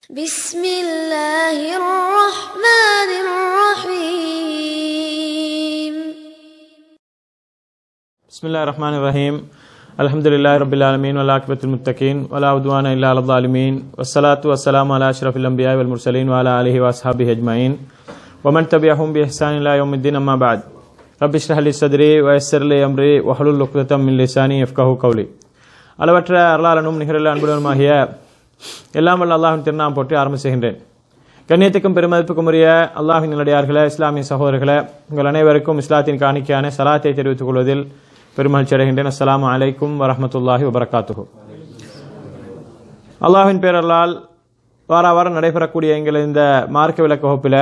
بسم الله الرحمن الرحيم بسم الله الرحمن الرحيم الحمد لله رب العالمين والعاقبة المتقين ولا عدوان إلا على الظالمين والصلاة والسلام على أشرف الأنبياء والمرسلين وعلى آله وأصحابه أجمعين ومن تبعهم بإحسان إلى يوم الدين أما بعد رب اشرح لي صدري ويسر لي أمري واحلل عقدة من لساني يفقهوا قولي அளவற்ற அருளாளனும் நிகரில் அன்புடனுமாகிய எல்லாம் வல்ல அல்லாஹின் திருநாம் போற்றி ஆரம்ப செய்கின்றேன் கண்ணியத்துக்கும் பெருமதிப்புக்கும் உரிய அல்லாஹின் நிலடியார்களே இஸ்லாமிய சகோதரர்களே உங்கள் அனைவருக்கும் இஸ்லாத்தின் காணிக்கையான சலாத்தை தெரிவித்துக் கொள்வதில் பெருமகிழ்ச்சி அடைகின்றேன் அஸ்ஸலாமு அலைக்கும் வரஹ்மத்துல்லாஹி வபரகாத்துஹு அல்லாஹின் பேரல்லால் வார வாரம் நடைபெறக்கூடிய எங்கள் இந்த மார்க்க விளக்க வகுப்பில்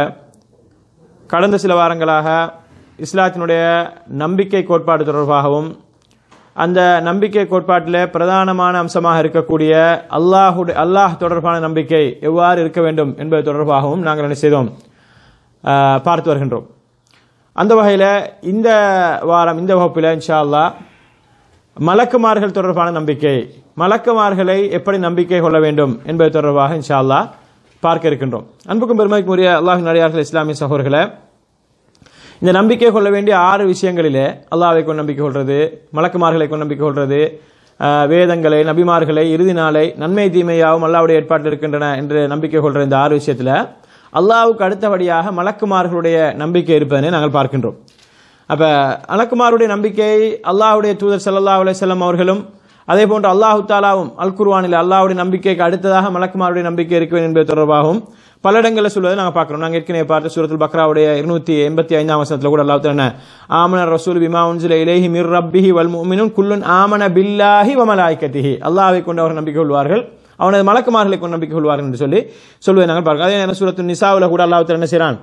கடந்த சில வாரங்களாக இஸ்லாத்தினுடைய நம்பிக்கை கோட்பாடு தொடர்பாகவும் அந்த நம்பிக்கை கோட்பாட்டில் பிரதானமான அம்சமாக இருக்கக்கூடிய அல்லாஹுடைய அல்லாஹ் தொடர்பான நம்பிக்கை எவ்வாறு இருக்க வேண்டும் என்பது தொடர்பாகவும் நாங்கள் என்ன செய்தோம் ஆஹ், பார்த்து வருகின்றோம் அந்த வகையில் இந்த வாரம் இந்த வகுப்பில் இன்ஷா அல்லாஹ் மலக்குமார்கள் தொடர்பான நம்பிக்கை மலக்குமார்களை எப்படி நம்பிக்கை கொள்ள வேண்டும் என்பது தொடர்பாக இன்ஷா அல்லாஹ் பார்க்க இருக்கின்றோம் அன்புக்கும் பெருமைக்கும் உரிய அல்லாஹின் நடிகார்கள் இஸ்லாமிய சகோதரர்களை இந்த நம்பிக்கை கொள்ள வேண்டிய ஆறு விஷயங்களிலே அல்லாஹ்வை கொண்டு நம்பிக்கை கொள்வது மலக்குமார்களை கொண்டு நம்பிக்கை கொள்வது ஆஹ், வேதங்களை நபிமார்களை இறுதி நாளை நன்மை தீமையாகவும் அல்லாஹ்வுடைய ஏற்பாட்டில் இருக்கின்றன என்று நம்பிக்கை கொள்ற இந்த ஆறு விஷயத்தில் அல்லாஹ்வுக்கு அடுத்தபடியாக மலக்குமார்களுடைய நம்பிக்கை இருப்பதனை நாங்கள் பார்க்கின்றோம் அப்ப மலக்குமாருடைய நம்பிக்கை அல்லாஹ்வுடைய தூதர் ஸல்லல்லாஹு அலைஹி வஸல்லம் அவர்களும் அதே போன்று அல்லாஹு தாலாவும் அல் குர்ஆனில் அல்லாஹ்வுடைய நம்பிக்கைக்கு அடுத்ததாக மலக்குமாருடைய நம்பிக்கை இருக்க வேண்டும் என்பது தொடர்பாகவும் பல இடங்களில் சொல்வதை நாங்கள் பார்க்கிறோம் நாங்கள் ஏற்கனவே பார்த்த சூரத்துல் பக்ராவுடைய இருநூத்தி எண்பத்தி ஐந்தாம் வசனத்தில் கூட அல்லாஹ் என்ன ஆமன ரசூல் பிமா உன்சில இலேஹி மிர் ரப்பிஹி வல் முஃமினுன் குல்லுன் ஆமன பில்லாஹி வ மலாய்கத்திஹி அல்லாஹ்வை கொண்டு அவர் நம்பிக்கை கொள்வார்கள் அவனது மலக்குமார்களை கொண்டு நம்பிக்கை கொள்வார்கள் என்று சொல்லி சொல்வதை நாங்கள் பார்க்கிறோம் அதே நேரம் சூரத்து நிசாவில் கூட அல்லாஹ் என்ன செய்கிறான்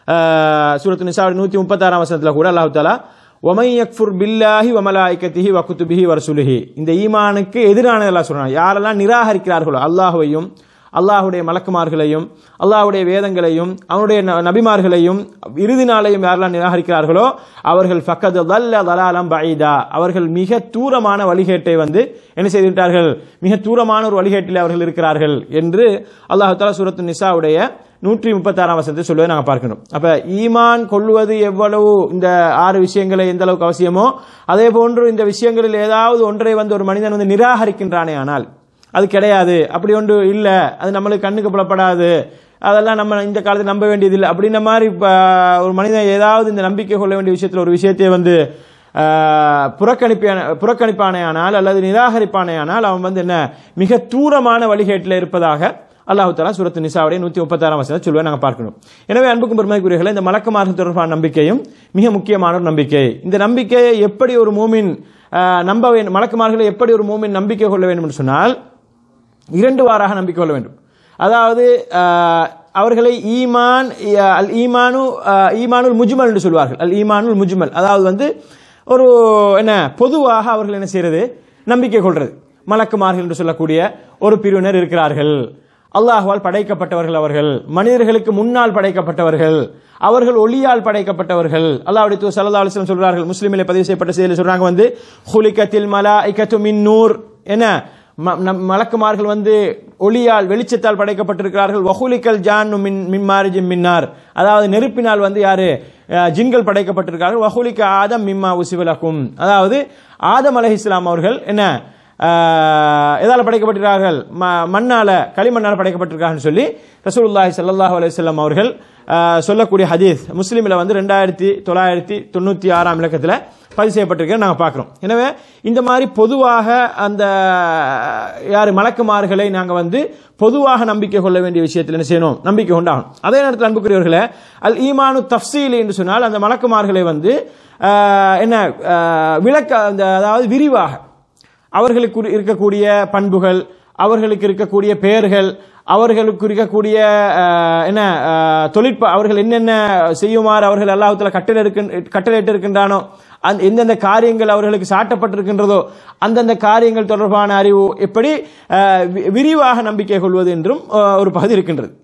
சூரத்து நிசாவுடைய நூற்றி முப்பத்தாறாம் வசனத்தில் கூட அல்லாஹ் தாலா ஒமை யக்ஃபுர் பில்லாஹி வமலாய்கத்திஹி வகுத்துபிஹி வரசுலுஹி இந்த ஈமானுக்கு எதிரானது எல்லாம் சொல்றான் யாரெல்லாம் நிராகரிக்கிறார்களோ அல்லாஹுவையும் அல்லாஹுடைய மலக்குமார்களையும் அல்லாஹுடைய வேதங்களையும் அவனுடைய ந- நபிமார்களையும் இறுதி நாளையும் யாரெல்லாம் நிராகரிக்கிறார்களோ அவர்கள் ஃபக்கது தல்ல தலாலம் பைதா அவர்கள் மிக தூரமான வழிகேட்டை வந்து என்ன செய்துவிட்டார்கள் மிக தூரமான ஒரு வழிகேட்டில் அவர்கள் இருக்கிறார்கள் என்று அல்லாஹு தாலா சூரத்து நிசாவுடைய நூற்றி முப்பத்தாறாம் வசனத்தை சொல்வதை நாங்கள் பார்க்கணும் அப்ப ஈமான் கொள்வது எவ்வளவு இந்த ஆறு விஷயங்களை எந்த அளவுக்கு அவசியமோ அதே போன்று இந்த விஷயங்களில் ஏதாவது ஒன்றை வந்து ஒரு மனிதன் வந்து நிராகரிக்கின்றானே ஆனால் அது கிடையாது அப்படி ஒன்று இல்லை அது நம்மளுக்கு கண்ணுக்கு புலப்படாது அதெல்லாம் நம்ம இந்த காலத்தில் நம்ப வேண்டியதில்லை அப்படின்ற மாதிரி இப்ப ஒரு மனிதன் ஏதாவது இந்த நம்பிக்கை கொள்ள வேண்டிய விஷயத்தில் ஒரு விஷயத்தை வந்து ஆஹ், புறக்கணிப்பான புறக்கணிப்பானேயானால் அல்லது நிராகரிப்பானேயானால் அவன் வந்து என்ன மிக தூரமான வழிகேட்டில் இருப்பதாக அல்லாஹு தாலா சூரத்து நிசாவுடைய நூற்றி முப்பத்தாறாம் வசனம் சொல்லுவேன் நாங்கள் பார்க்கணும் எனவே அன்புக்கும் பெருமைக்குரியர்களை இந்த மலக்குமார்கள் தொடர்பான நம்பிக்கையும் மிக முக்கியமான ஒரு நம்பிக்கை இந்த நம்பிக்கையை எப்படி ஒரு மூமின் ஆஹ், நம்ப வேண்டும் மலக்குமார்களை எப்படி ஒரு மூமின் நம்பிக்கை கொள்ள வேண்டும் என்று சொன்னால் இரண்டு வாராக நம்பிக்கை கொள்ள வேண்டும் அதாவது ஆஹ், அவர்களை ஈமான் அஹ், அல் ஈமானு ஆஹ், ஈமானுல் முஜ்மல் என்று சொல்வார்கள் அல் ஈமானுல் முஜ்மல் அதாவது வந்து ஒரு என்ன பொதுவாக அவர்கள் என்ன செய்யறது நம்பிக்கை கொள்றது மலக்குமார்கள் என்று சொல்லக்கூடிய ஒரு பிரிவினர் இருக்கிறார்கள் அல்லாஹ்வால் படைக்கப்பட்டவர்கள் அவர்கள் மனிதர்களுக்கு முன்னால் படைக்கப்பட்டவர்கள் அவர்கள் ஒளியால் படைக்கப்பட்டவர்கள் அல்லாஹ்வுடைய தூதர் ஸல்லல்லாஹு அலைஹி வஸல்லம் சொல்றார்கள் முஸ்லிமிலே பதிவு செய்யப்பட்ட செய்தியில் சொல்றாங்க வந்து ஹுலிகத்தில் மலாயிகத்து மின் நூர் என்ன ம- நம் மலக்குமார்கள் வந்து ஒளியால் வெளிச்சத்தால் படைக்கப்பட்டிருக்கிறார்கள் வஹுலிக்கல் ஜான் மின் மின்மாரிஜி மின்னார் அதாவது நெருப்பினால் வந்து யாரு அஹ், ஜின்கள் படைக்கப்பட்டிருக்கிறார்கள் வஹுலிக்க ஆதம் மிம்மா உசிவலக்கும் அதாவது ஆதம் அலைஹிஸ்ஸலாம் அவர்கள் என்ன ஆஹ், எதால படைக்கப்பட்டிருக்கிறார்கள் ம- மண்ணால களிமண்ணால படைக்கப்பட்டிருக்காங்கன்னு சொல்லி ரசூலுல்லாஹி ஸல்லல்லாஹு அலைஹி வஸல்லம் அவர்கள் ஆஹ், சொல்லக்கூடிய ஹதீஸ் முஸ்லீமில் வந்து ரெண்டாயிரத்தி தொள்ளாயிரத்தி தொண்ணூற்றி ஆறாம் இலக்கத்தில் பதிவு செய்யப்பட்டிருக்க நாங்கள் பார்க்குறோம் எனவே இந்த மாதிரி பொதுவாக அந்த யார் மலக்குமார்களை நாங்கள் வந்து பொதுவாக நம்பிக்கை கொள்ள வேண்டிய விஷயத்தில் என்ன செய்யணும் நம்பிக்கை கொண்டாகணும் அதே நேரத்தில் அன்புக்குரியவர்களே அல் ஈமானு தஃசீலி என்று சொன்னால் அந்த மலக்குமார்களை வந்து ஆஹ், என்ன ஆஹ், விளக்க அந்த அதாவது விரிவாக அவர்களுக்கு இரு- இருக்கக்கூடிய பண்புகள் அவர்களுக்கு இருக்கக்கூடிய பெயர்கள் அவர்களுக்கு இருக்கக்கூடிய அஹ், என்ன அஹ், தொழிற்ப அவர்கள் என்னென்ன செய்யுமாறு அவர்கள் அல்லாஹுல கட்டளை கட்டளையிட்டு இருக்கின்றானோ அந்த எந்தெந்த காரியங்கள் அவர்களுக்கு சாட்டப்பட்டிருக்கின்றதோ அந்தந்த காரியங்கள் தொடர்பான அறிவு எப்படி அஹ், வி- விரிவாக நம்பிக்கை கொள்வது என்றும் அஹ், ஒரு பகுதி இருக்கின்றது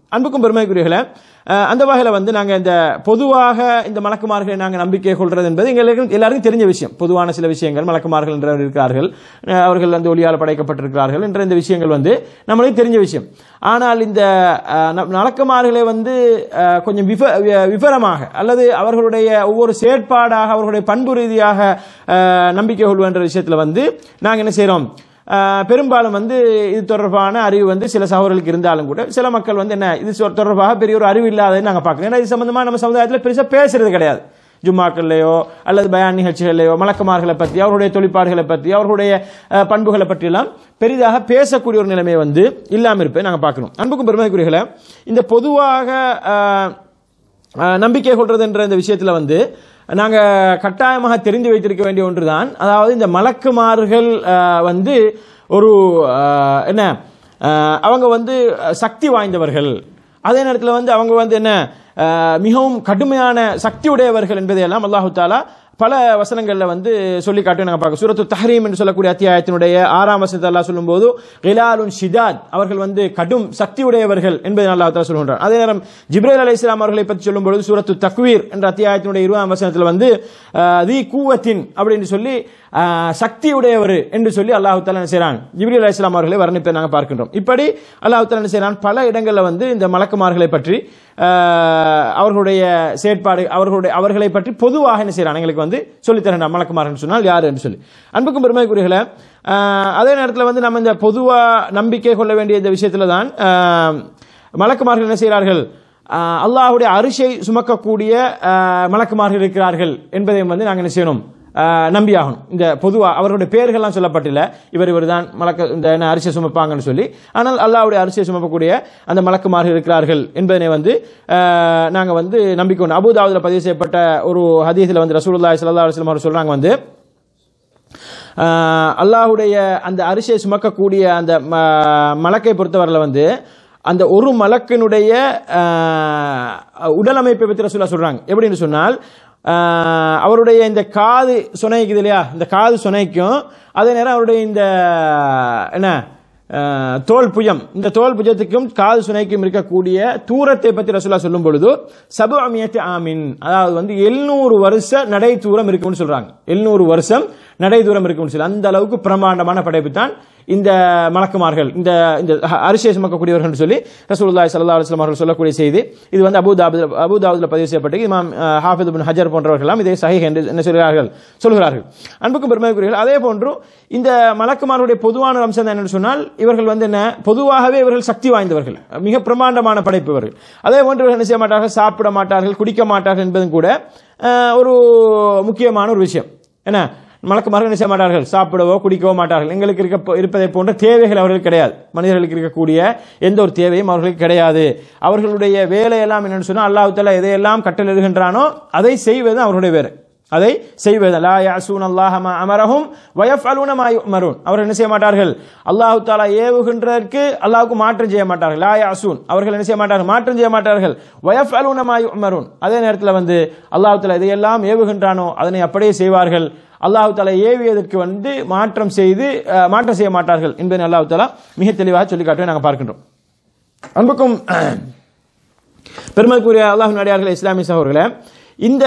அன்புக்கும் பெருமைக்குரியர்களே அஹ், அந்த வகையில் வந்து நாங்கள் இந்த பொதுவாக இந்த மலக்குமார்களை நாங்கள் நம்பிக்கை கொள்றது என்பது எங்களுக்கு எல்லாருக்கும் தெரிஞ்ச விஷயம் பொதுவான சில விஷயங்கள் மலக்குமார்கள் என்றவர் இருக்கிறார்கள் அஹ், அவர்கள் வந்து ஒளியால் படைக்கப்பட்டிருக்கிறார்கள் என்ற இந்த விஷயங்கள் வந்து நம்மளுக்கு தெரிஞ்ச விஷயம் ஆனால் இந்த அஹ், ந- மலக்குமார்களை வந்து அஹ், கொஞ்சம் விவ வி- விவரமாக அல்லது அவர்களுடைய ஒவ்வொரு செயற்பாடாக அவர்களுடைய பண்பு ரீதியாக அஹ், நம்பிக்கை கொள்வன்ற விஷயத்தில் வந்து நாங்கள் என்ன செய்கிறோம் ஆஹ் பெரும்பாலும் வந்து இது தொடர்பான அறிவு வந்து சில சகோதரர்களுக்கு இருந்தாலும் கூட சில மக்கள் வந்து என்ன இது சொ- தொடர்பாக பெரிய ஒரு அறிவு இல்லாததுன்னு நாங்கள் பார்க்கணும் ஏன்னா இது சம்பந்தமா நம்ம சமுதாயத்தில் பெருசாக பேசுறது கிடையாது ஜும்மாக்கள்லையோ அல்லது பயான் நிகழ்ச்சிகள்லையோ மலக்குமார்களை பற்றி அவர்களுடைய தொழிற்பாடுகளை பற்றி அவர்களுடைய அஹ், பண்புகளை பற்றியெல்லாம் பெரிதாக பேசக்கூடிய ஒரு நிலைமை வந்து இல்லாமல் இருப்பதை நாங்கள் பார்க்கணும் அன்புக்கும் பெருமைக்குரியர்களை இந்த பொதுவாக ஆஹ், ஆஹ், நம்பிக்கை கொள்றது என்ற இந்த விஷயத்தில் வந்து நாங்கள் கட்டாயமாக தெரிந்து வைத்திருக்க வேண்டிய ஒன்றுதான் அதாவது இந்த மலக்குமார்கள் ஆஹ், வந்து ஒரு ஆஹ், என்ன ஆஹ், அவங்க வந்து சக்தி வாய்ந்தவர்கள் அதே நேரத்தில் வந்து அவங்க வந்து என்ன ஆஹ், மிகவும் கடுமையான சக்தி உடையவர்கள் என்பதையெல்லாம் அல்லாஹு தாலா பல வசனங்கள்ல வந்து சொல்லி காட்டு நாங்கள் பார்க்க சூரத்து தஹரீம் என்று சொல்லக்கூடிய அத்தியாயத்தினுடைய ஆறாம் வசனத்தை அல்லாஹ் சொல்லும்போது கிலாலுன் ஷிதாத் அவர்கள் வந்து கடும் சக்தி உடையவர்கள் என்பதை அல்லாஹ் தாலா சொல்கின்றார் அதே நேரம் ஜிப்ரேல் அலை இஸ்லாம் அவர்களை பற்றி சொல்லும்போது சூரத்து தக்வீர் என்ற அத்தியாயத்தினுடைய இருபதாம் வசனத்தில் வந்து ஆஹ், தி கூவத்தின் அப்படின்னு சொல்லி ஆஹ், சக்தி உடையவர் என்று சொல்லி அல்லாஹு தாலா என்ன செய்கிறான் ஜிப்ரீல் அலை இஸ்லாம் அவர்களை வர்ணிப்பதை நாங்கள் பார்க்கின்றோம் இப்படி அல்லாஹு தாலா என்ன செய்கிறான் பல இடங்களில் வந்து இந்த மலக்குமார்களை பற்றி ஆஹ், அவர்களுடைய செயற்பாடு அவர்களுடைய அவர்களை பற்றி பொதுவாக என்ன செய்கிறான் எங்களுக்கு வந்து சொல்லித்தரேன் மலக்குமார்கள் சொன்னால் யார் என்று சொல்லி அன்புக்கும் பெருமைக்குரியர்களை ஆஹ், அதே நேரத்தில் வந்து நம்ம இந்த பொதுவாக நம்பிக்கை கொள்ள வேண்டிய இந்த விஷயத்தில் தான் ஆஹ், மலக்குமார்கள் என்ன செய்கிறார்கள் ஆஹ், அல்லாஹ்வுடைய அரிசை சுமக்கக்கூடிய ஆஹ், மலக்குமார்கள் இருக்கிறார்கள் என்பதையும் வந்து நாங்கள் என்ன செய்யணும் ஆஹ், நம்பியாகணும் இந்த பொதுவாக அவர்களுடைய பெயர்கள்லாம் சொல்லப்பட்டில்ல இவர் இவர் தான் மலக்க இந்த என்ன அரிசியை சுமப்பாங்கன்னு சொல்லி ஆனால் அல்லாஹ்வுடைய அரிசியை சுமக்கக்கூடிய அந்த மலக்குமார்கள் இருக்கிறார்கள் என்பதனை வந்து நாங்கள் வந்து நம்பிக்கணும் அபுதாவுதில் பதிவு செய்யப்பட்ட ஒரு ஹதீஸில் வந்து ரசூலுல்லாஹி ஸல்லல்லாஹு அலைஹி வஸல்லம் அவர் சொல்றாங்க வந்து ஆஹ் அல்லாஹுடைய அந்த அரிசியை சுமக்கக்கூடிய அந்த ம- மலக்கை பொறுத்தவரையில் வந்து அந்த ஒரு மலக்கினுடைய ஆஹ், உடல் அமைப்பை பற்றி ரசூலா சொல்றாங்க எப்படின்னு சொன்னால் ஆஹ், அவருடைய இந்த காது சுனைக்குது இல்லையா இந்த காது சுனைக்கும் அதே நேரம் அவருடைய இந்த என்ன ஆஹ், தோல் புயம் இந்த தோல் புஜத்துக்கும் காது சுனைக்கும் இருக்கக்கூடிய தூரத்தை பற்றி ரசூலா சொல்லும் பொழுது சபு அமியத்து ஆமின் அதாவது வந்து எழுநூறு வருஷ நடை தூரம் இருக்கும்னு சொல்றாங்க எழுநூறு வருஷம் நடை தூரம் இருக்கும்னு சொல்லி அந்த அளவுக்கு பிரமாண்டமான படைப்பு தான் இந்த மலக்குமார்கள் இந்த இந்த அரிசியை சுமக்கக்கூடியவர்கள் சொல்லி ரசூலுல்லாஹி ஸல்லல்லாஹு அலைஹி வஸல்லம் அவர்கள் சொல்லக்கூடிய செய்தி இது வந்து அபுதாபு அபுதாபுல பதிவு செய்யப்பட்டு இமாம் அஹ், ஹாஃபித் பின் ஹஜர் போன்றவர்கள்லாம் இதை சஹீஹ் என்று என்ன சொல்கிறார்கள் சொல்கிறார்கள் அன்புக்கும் பெருமைக்குரியர்கள் அதே போன்று இந்த மலக்குமார்களுடைய பொதுவான ஒரு அம்சம் என்னன்னு சொன்னால் இவர்கள் வந்து என்ன பொதுவாகவே இவர்கள் சக்தி வாய்ந்தவர்கள் மிக பிரமாண்டமான படைப்பு இவர்கள் அதே போன்று இவர்கள் என்ன செய்ய மாட்டார்கள் சாப்பிட மாட்டார்கள் குடிக்க மாட்டார்கள் என்பதும் கூட அஹ், ஒரு முக்கியமான ஒரு விஷயம் என்ன மலக்குமார்கள் என்ன செய்ய மாட்டார்கள் சாப்பிடவோ குடிக்கவோ மாட்டார்கள் எங்களுக்கு இருக்க இருப்பதை போன்ற தேவைகள் அவர்களுக்கு கிடையாது மனிதர்களுக்கு இருக்கக்கூடிய எந்த ஒரு தேவையும் அவர்களுக்கு கிடையாது அவர்களுடைய வேலையெல்லாம் என்னன்னு சொன்னால் அல்லாஹ் தஆலா எதையெல்லாம் கட்டளிடுகின்றானோ அதை செய்வது அவருடைய வேலை அதை செய்வது லா யாசூன் அல்லாஹ் மா அமரஹும் வயஃபலூன மா யுமரூன் அவர்கள் என்ன செய்ய மாட்டார்கள் அல்லாஹ் தஆலா ஏவுகின்றதற்கு அல்லாஹ்வுக்கு மாற்றம் செய்ய மாட்டார்கள் லா யாசூன் அவர்கள் என்ன செய்ய மாட்டார்கள் மாற்றம் செய்ய மாட்டார்கள் வயஃபலூன மா யுமரூன் அதே நேரத்தில் வந்து அல்லாஹ் தஆலா இதையெல்லாம் ஏவுகின்றானோ அதனை அப்படியே செய்வார்கள் அல்லாஹ் தஆலா ஏவியதற்கு வந்து மாற்றம் செய்து அஹ், மாற்றம் செய்ய மாட்டார்கள் என்பதை அல்லாஹ் தஆலா மிக தெளிவாக சொல்லி காட்டுவதை நாங்கள் பார்க்கின்றோம் அன்புக்கும் பெருமதிக்குரிய அல்லாஹ் நடிகார்கள் இஸ்லாமிய சகோதரர்களே இந்த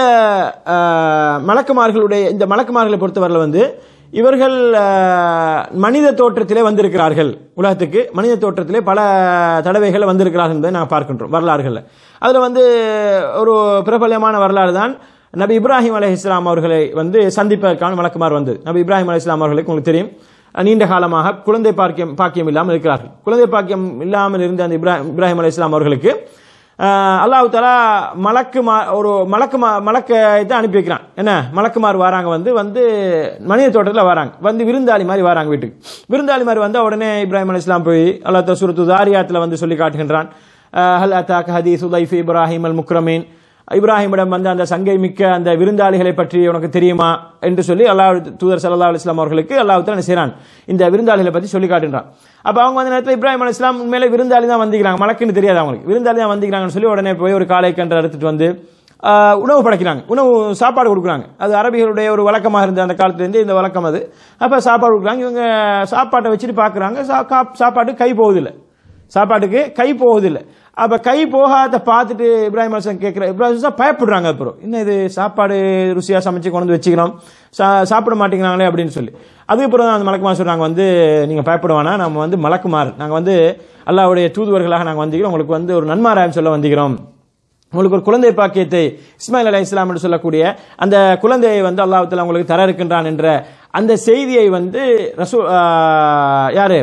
அஹ், மலக்குமார்களுடைய இந்த மலக்குமார்களை பொறுத்தவரையில் வந்து இவர்கள் அஹ், மனித தோற்றத்திலே வந்திருக்கிறார்கள் உலகத்துக்கு மனித தோற்றத்திலே பல தடவைகள் வந்திருக்கிறார்கள் என்பதை நாங்கள் பார்க்கின்றோம் வரலாறுகளில் அதில் வந்து ஒரு பிரபலமான வரலாறு தான் நபி இப்ராஹிம் அலை இஸ்லாம் அவர்களை வந்து சந்திப்பதற்கான மலக்குமார் வந்தது நபி இப்ராஹிம் அலை இஸ்லாம் அவர்களுக்கு உங்களுக்கு தெரியும் நீண்ட காலமாக குழந்தை பாக்கியம் பாக்கியம் இல்லாமல் இருக்கிறார்கள் குழந்தை பாக்கியம் இல்லாமல் இருந்த அந்த இப்ராஹிம் இப்ராஹிம் அலை இஸ்லாம் அவர்களுக்கு ஆஹ், அல்லாஹ் தஆலா மலக்கு மா- ஒரு மலக்கு மா- மலக்கை தான் அனுப்பி வைக்கிறான் என்ன மலக்குமார் வராங்க வந்து வந்து மனித தோட்டத்தில் வராங்க வந்து விருந்தாளி மாதிரி வராங்க வீட்டுக்கு விருந்தாளி மாதிரி வந்து உடனே இப்ராஹிம் அலை இஸ்லாம் போய் அல்லாஹ் தஆலா சூரத்து தாரியாத்தில் வந்து சொல்லி காட்டுகின்றான் ஆஹ், ஹல் அத்தாக் ஹதீஸ் உதைஃப் இப்ராஹிம் அல் முக்ரமீன் இப்ராஹிமிடம் வந்து அந்த சங்கை மிக்க அந்த விருந்தாளிகளை பற்றி உனக்கு தெரியுமா என்று சொல்லி அல்லாஹ் தூதர் சல்லா அலிஸ்லாம் அவர்களுக்கு அல்லாஹ் என்ன செய்றான் இந்த விருந்தாளிகளை பற்றி சொல்லி காட்டுறான் அப்ப அவங்க அந்த நேரத்தில் இப்ராஹிம் அலி இஸ்லாம் உண்மையிலே விருந்தாளி தான் வந்திக்கிறாங்க மலக்குன்னு தெரியாது அவங்களுக்கு விருந்தாளி தான் வந்திக்கிறாங்கன்னு சொல்லி உடனே போய் ஒரு காலை கன்று எடுத்துட்டு வந்து ஆஹ், உணவு படைக்கிறாங்க உணவு சாப்பாடு கொடுக்குறாங்க அது அரபிகளுடைய ஒரு வழக்கமாக இருந்த அந்த காலத்துலேருந்து இந்த வழக்கம் அது அப்போ சாப்பாடு கொடுக்குறாங்க இவங்க சாப்பாட்டை வச்சுட்டு பார்க்குறாங்க சாப்பாட்டு கை போகுதில்லை சாப்பாட்டுக்கு கை போகுதில்லை அப்ப கை போகாத பார்த்துட்டு இப்ராஹிம் அலிஸ்லாம் கேட்கிற இப்ராஹிம் அலிஸ்லாம் பயப்படுறாங்க அப்புறம் என்ன இது சாப்பாடு ருசியா சமைச்சு கொண்டு வந்து வச்சுக்கிறோம் சா- சாப்பிட மாட்டேங்கிறாங்களே அப்படின்னு சொல்லி அதுக்கப்புறம் தான் அந்த மலக்குமார் சொல்றாங்க வந்து நீங்க பயப்படுவானா நம்ம வந்து மலக்குமார் நாங்க வந்து அல்லாஹ்வுடைய தூதுவர்களாக நாங்க வந்திக்கிறோம் உங்களுக்கு வந்து ஒரு நன்மாராயம் சொல்ல வந்திக்கிறோம் உங்களுக்கு ஒரு குழந்தை பாக்கியத்தை இஸ்மாயில் அலி இஸ்லாம் என்று சொல்லக்கூடிய அந்த குழந்தையை வந்து அல்லாஹ் தஆலா உங்களுக்கு தர இருக்கின்றான் என்ற அந்த செய்தியை வந்து ரசூ ஆஹ் யாரு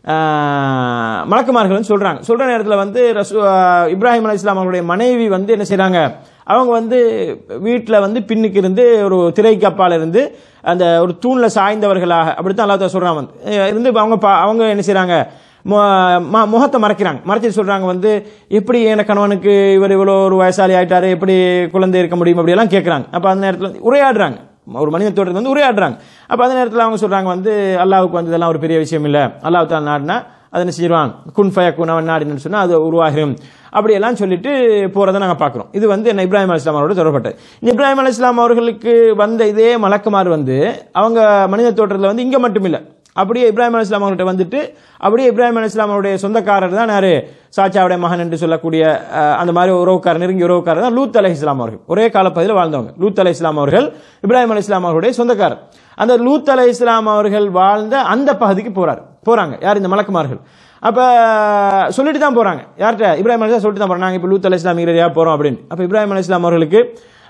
ஆஹ் மலக்குமார்கள் சொல்றாங்க சொல்ற நேரத்தில் வந்து ரசூ ஆஹ் இப்ராஹிம் அலி இஸ்லாம் அவருடைய மனைவி வந்து என்ன செய்றாங்க அவங்க வந்து வீட்டில் வந்து பின்னுக்கு இருந்து ஒரு திரைக்கு அப்பால் இருந்து அந்த ஒரு தூண்ல சாய்ந்தவர்களாக அப்படித்தான் அல்லாஹ் தஆலா சொல்றாங்க வந்து அஹ் இருந்து அவங்க பா- அவங்க என்ன செய்றாங்க மு- ம- முகத்தை மறைக்கிறாங்க மறைச்சிட்டு சொல்றாங்க வந்து எப்படி என் கணவனுக்கு இவர் இவ்வளோ ஒரு வயசாளி ஆயிட்டாரு எப்படி குழந்தை இருக்க முடியும் அப்படி எல்லாம் கேட்கறாங்க அப்ப அந்த நேரத்தில் வந்து உரையாடுறாங்க ஒரு மனித தோட்டத்தில் வந்து உரையாடுறாங்க அப்ப அந்த நேரத்தில் அவங்க சொல்றாங்க வந்து அல்லாவுக்கு வந்து இதெல்லாம் ஒரு பெரிய விஷயம் இல்லை அல்லாஹ் தான் நாடினா அதை என்ன செய்வான் குன் ஃபயக்குன் அவன் நாடினு சொன்னா அது உருவாகிரும் அப்படியெல்லாம் சொல்லிட்டு போறதை நாங்க பார்க்கிறோம் இது வந்து என்ன இப்ராஹிம் அலி இஸ்லாம் அவரோட தொடர்பட்டது இந்த இப்ராஹிம் அலி இஸ்லாம் அவர்களுக்கு வந்த இதே மலக்குமார் வந்து அவங்க மனித தோற்றத்தில் வந்து இங்க மட்டும் இல்லை அப்படியே இப்ராஹிம் அலி இஸ்லாம் அவர்கிட்ட வந்துட்டு அப்படியே இப்ராஹிம் அலி இஸ்லாம் அவருடைய சொந்தக்காரர் தான் யாரு சாச்சாவுடைய மகன் என்று சொல்லக்கூடிய அஹ், அந்த மாதிரி உறவுக்காரர் நெருங்கிய உறவுக்காரர் தான் லூத் அலை இஸ்லாம் அவர்கள் ஒரே காலப்பகுதியில் வாழ்ந்தவங்க லூத் அலை இஸ்லாம் அவர்கள் இப்ராஹிம் அலி இஸ்லாம் அவருடைய சொந்தக்காரர் அந்த லூத் அலை இஸ்லாம் அவர்கள் வாழ்ந்த அந்த பகுதிக்கு போறாரு போறாங்க யார் இந்த மலக்குமார்கள் அப்ப சொல்லிட்டு தான் போறாங்க யார்கிட்ட இப்ராஹிம் அலி சொல்லிட்டு தான் போறாங்க நாங்க இப்ப லூத் அலை இஸ்லாம் ஏரியா போறோம் அப்படின்னு அப்ப இப்ராஹிம் அலி இஸ்லாம் அவர்களுக்கு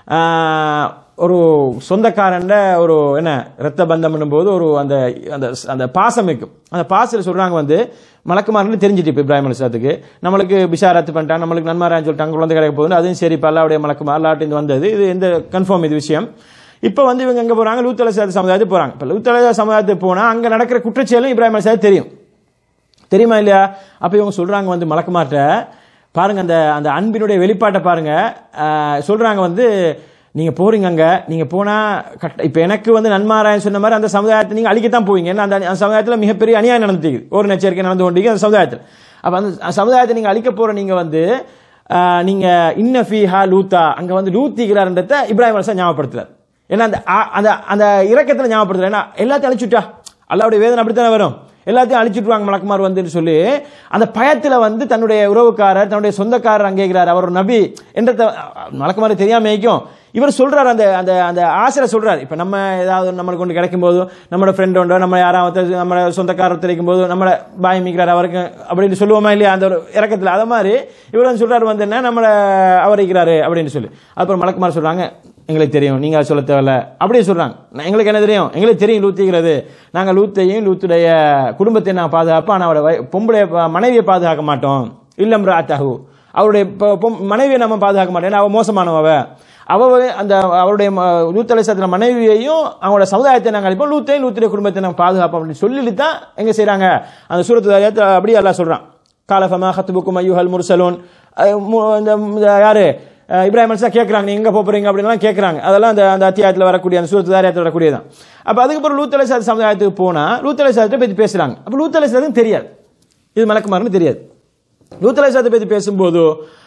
ஆஹ், ஒரு சொந்தக்காரன்ட ஒரு என்ன ரத்த பந்தம் போது ஒரு அந்த அந்த அந்த பாசம் இருக்கும் அந்த பாசத்தில் சொல்றாங்க வந்து மலக்குமார்னு தெரிஞ்சிட்டு இப்போ இப்ராஹிம் அலிஸ்லாத்துக்கு நம்மளுக்கு பிஷாரத்து பண்ணிட்டாங்க நம்மளுக்கு நன்மாரான்னு சொல்லிட்டாங்க குழந்தை கிடைக்க போகுது அதுவும் சரி இப்போ அல்லாவுடைய மலக்குமார் அல்லாட்டிருந்து வந்தது இது எந்த கன்ஃபார்ம் இது விஷயம் இப்போ வந்து இவங்க எங்க போறாங்க லூத் அலிஸ்லாத்து சமுதாயத்துக்கு போறாங்க இப்போ லூத் அலிஸ்லா சமுதாயத்துக்கு போனா அங்க நடக்கிற குற்றச்செயலும் இப்ராஹிம் அலிஸ்லாத்து தெரியும் தெரியுமா இல்லையா அப்ப இவங்க சொல்றாங்க வந்து மலக்குமார்ட்ட பாருங்க அந்த அந்த அன்பினுடைய வெளிப்பாட்டை பாருங்க ஆஹ், சொல்றாங்க வந்து நீங்க போறீங்க அங்க நீங்க போனா கட்ட இப்ப எனக்கு வந்து நன்மாராயன் சொன்ன மாதிரி அந்த சமுதாயத்தை நீங்க அழிக்கத்தான் போவீங்க ஏன்னா அந்த அந்த சமுதாயத்துல மிகப்பெரிய அநியாயம் நடந்துருக்கு ஒரு எச்சரிக்கை நடந்து கொண்டீங்க அந்த சமுதாயத்தில் அப்ப அந்த சமுதாயத்தை நீங்க அழிக்க போற நீங்க வந்து ஆஹ், நீங்க இன்ன ஃபீஹா லூத்தா அங்க வந்து லூத்திக்கிறார்ன்றத இப்ராஹிம் அலிஸ்லாம் ஞாபகப்படுத்துறாரு ஏன்னா அந்த ஆ- அந்த அந்த இறக்கத்துல ஞாபகப்படுத்துறாரு ஏன்னா எல்லாத்தையும் அழிச்சுட்டா அல்லாவுடைய வேதனை அப்படித்தானே வரும் எல்லாத்தையும் அழிச்சிட்டுவாங்க மலக்குமார் வந்துன்னு சொல்லி அந்த பயத்துல வந்து தன்னுடைய உறவுக்காரர் தன்னுடைய சொந்தக்காரர் அங்கே இருக்கிறார் அவர் ஒரு நபி என்ற மலக்குமார் தெரியாம இருக்கும் இவர் சொல்றாரு அந்த அந்த அந்த ஆசிரியர் சொல்றாரு இப்ப நம்ம ஏதாவது நம்மளுக்கு கொண்டு கிடைக்கும் போது நம்மளோட ஃப்ரெண்ட் உண்டோ நம்ம யாராவது நம்ம சொந்தக்காரர் தெரிவிக்கும் போது நம்மள பாய் மிக்கிறார் அவருக்கு அப்படின்னு சொல்லுவோமா இல்லையா அந்த ஒரு இறக்கத்துல அத மாதிரி இவர் வந்து சொல்றாரு வந்து என்ன நம்மள அவர் இருக்கிறாரு அப்படின்னு சொல்லி அப்புறம் மலக்குமார் சொல்றாங்க எங்களுக்கு தெரியும் நீங்க அதை சொல்ல தேவையில்ல அப்படியே சொல்றாங்க நான் எங்களுக்கு என்ன தெரியும் எங்களுக்கு தெரியும் லூத்திக்கிறது நாங்க லூத்தையும் லூத்துடைய குடும்பத்தை நான் பாதுகாப்போம் ஆனா அவரோட வை- பொம்பளை ப- மனைவியை பாதுகாக்க மாட்டோம் இல்லம் ராத்தகு அவருடைய பொ- பொம்- மனைவியை நம்ம பாதுகாக்க மாட்டோம் ஏன்னா அவ மோசமானவ அவ. அவ வந்து அந்த அவருடைய ம- லூத் அலைசத்துல மனைவியையும் அவங்களோட சமுதாயத்தை நாங்கள் அழிப்போம் லூத்தையும் லூத்துடைய குடும்பத்தை நாங்கள் பாதுகாப்போம் அப்படின்னு சொல்லிட்டு தான் எங்க செய்றாங்க அந்த சூரத்து ஆயத்துல அப்படியே அல்லாஹ் சொல்றான் காலஃபமா ஹத்துபுக்கும் ஐயுஹல் முர்சலூன் அஹ் மு- இந்த இந்த யாரு அஹ் இப்ராஹிம் அலிஸ்லாம் கேட்கறாங்க நீங்க எங்க போறீங்க அப்படின்லாம் கேட்கறாங்க அதெல்லாம் அந்த அந்த அத்தியாயத்தில் வரக்கூடிய அந்த சூரத்து தாரியத்தில் வரக்கூடியதான் அப்ப அதுக்கப்புறம் லூத் அலிசாத் சமுதாயத்துக்கு போனா லூத் அலிசாத்தை பத்தி பேசுறாங்க அப்ப லூத் அலிசாத்துக்கு தெரியாது இது மலக்குமார்னு தெரியாது லூத் அலிசாத்தை பத்தி பேசும்போது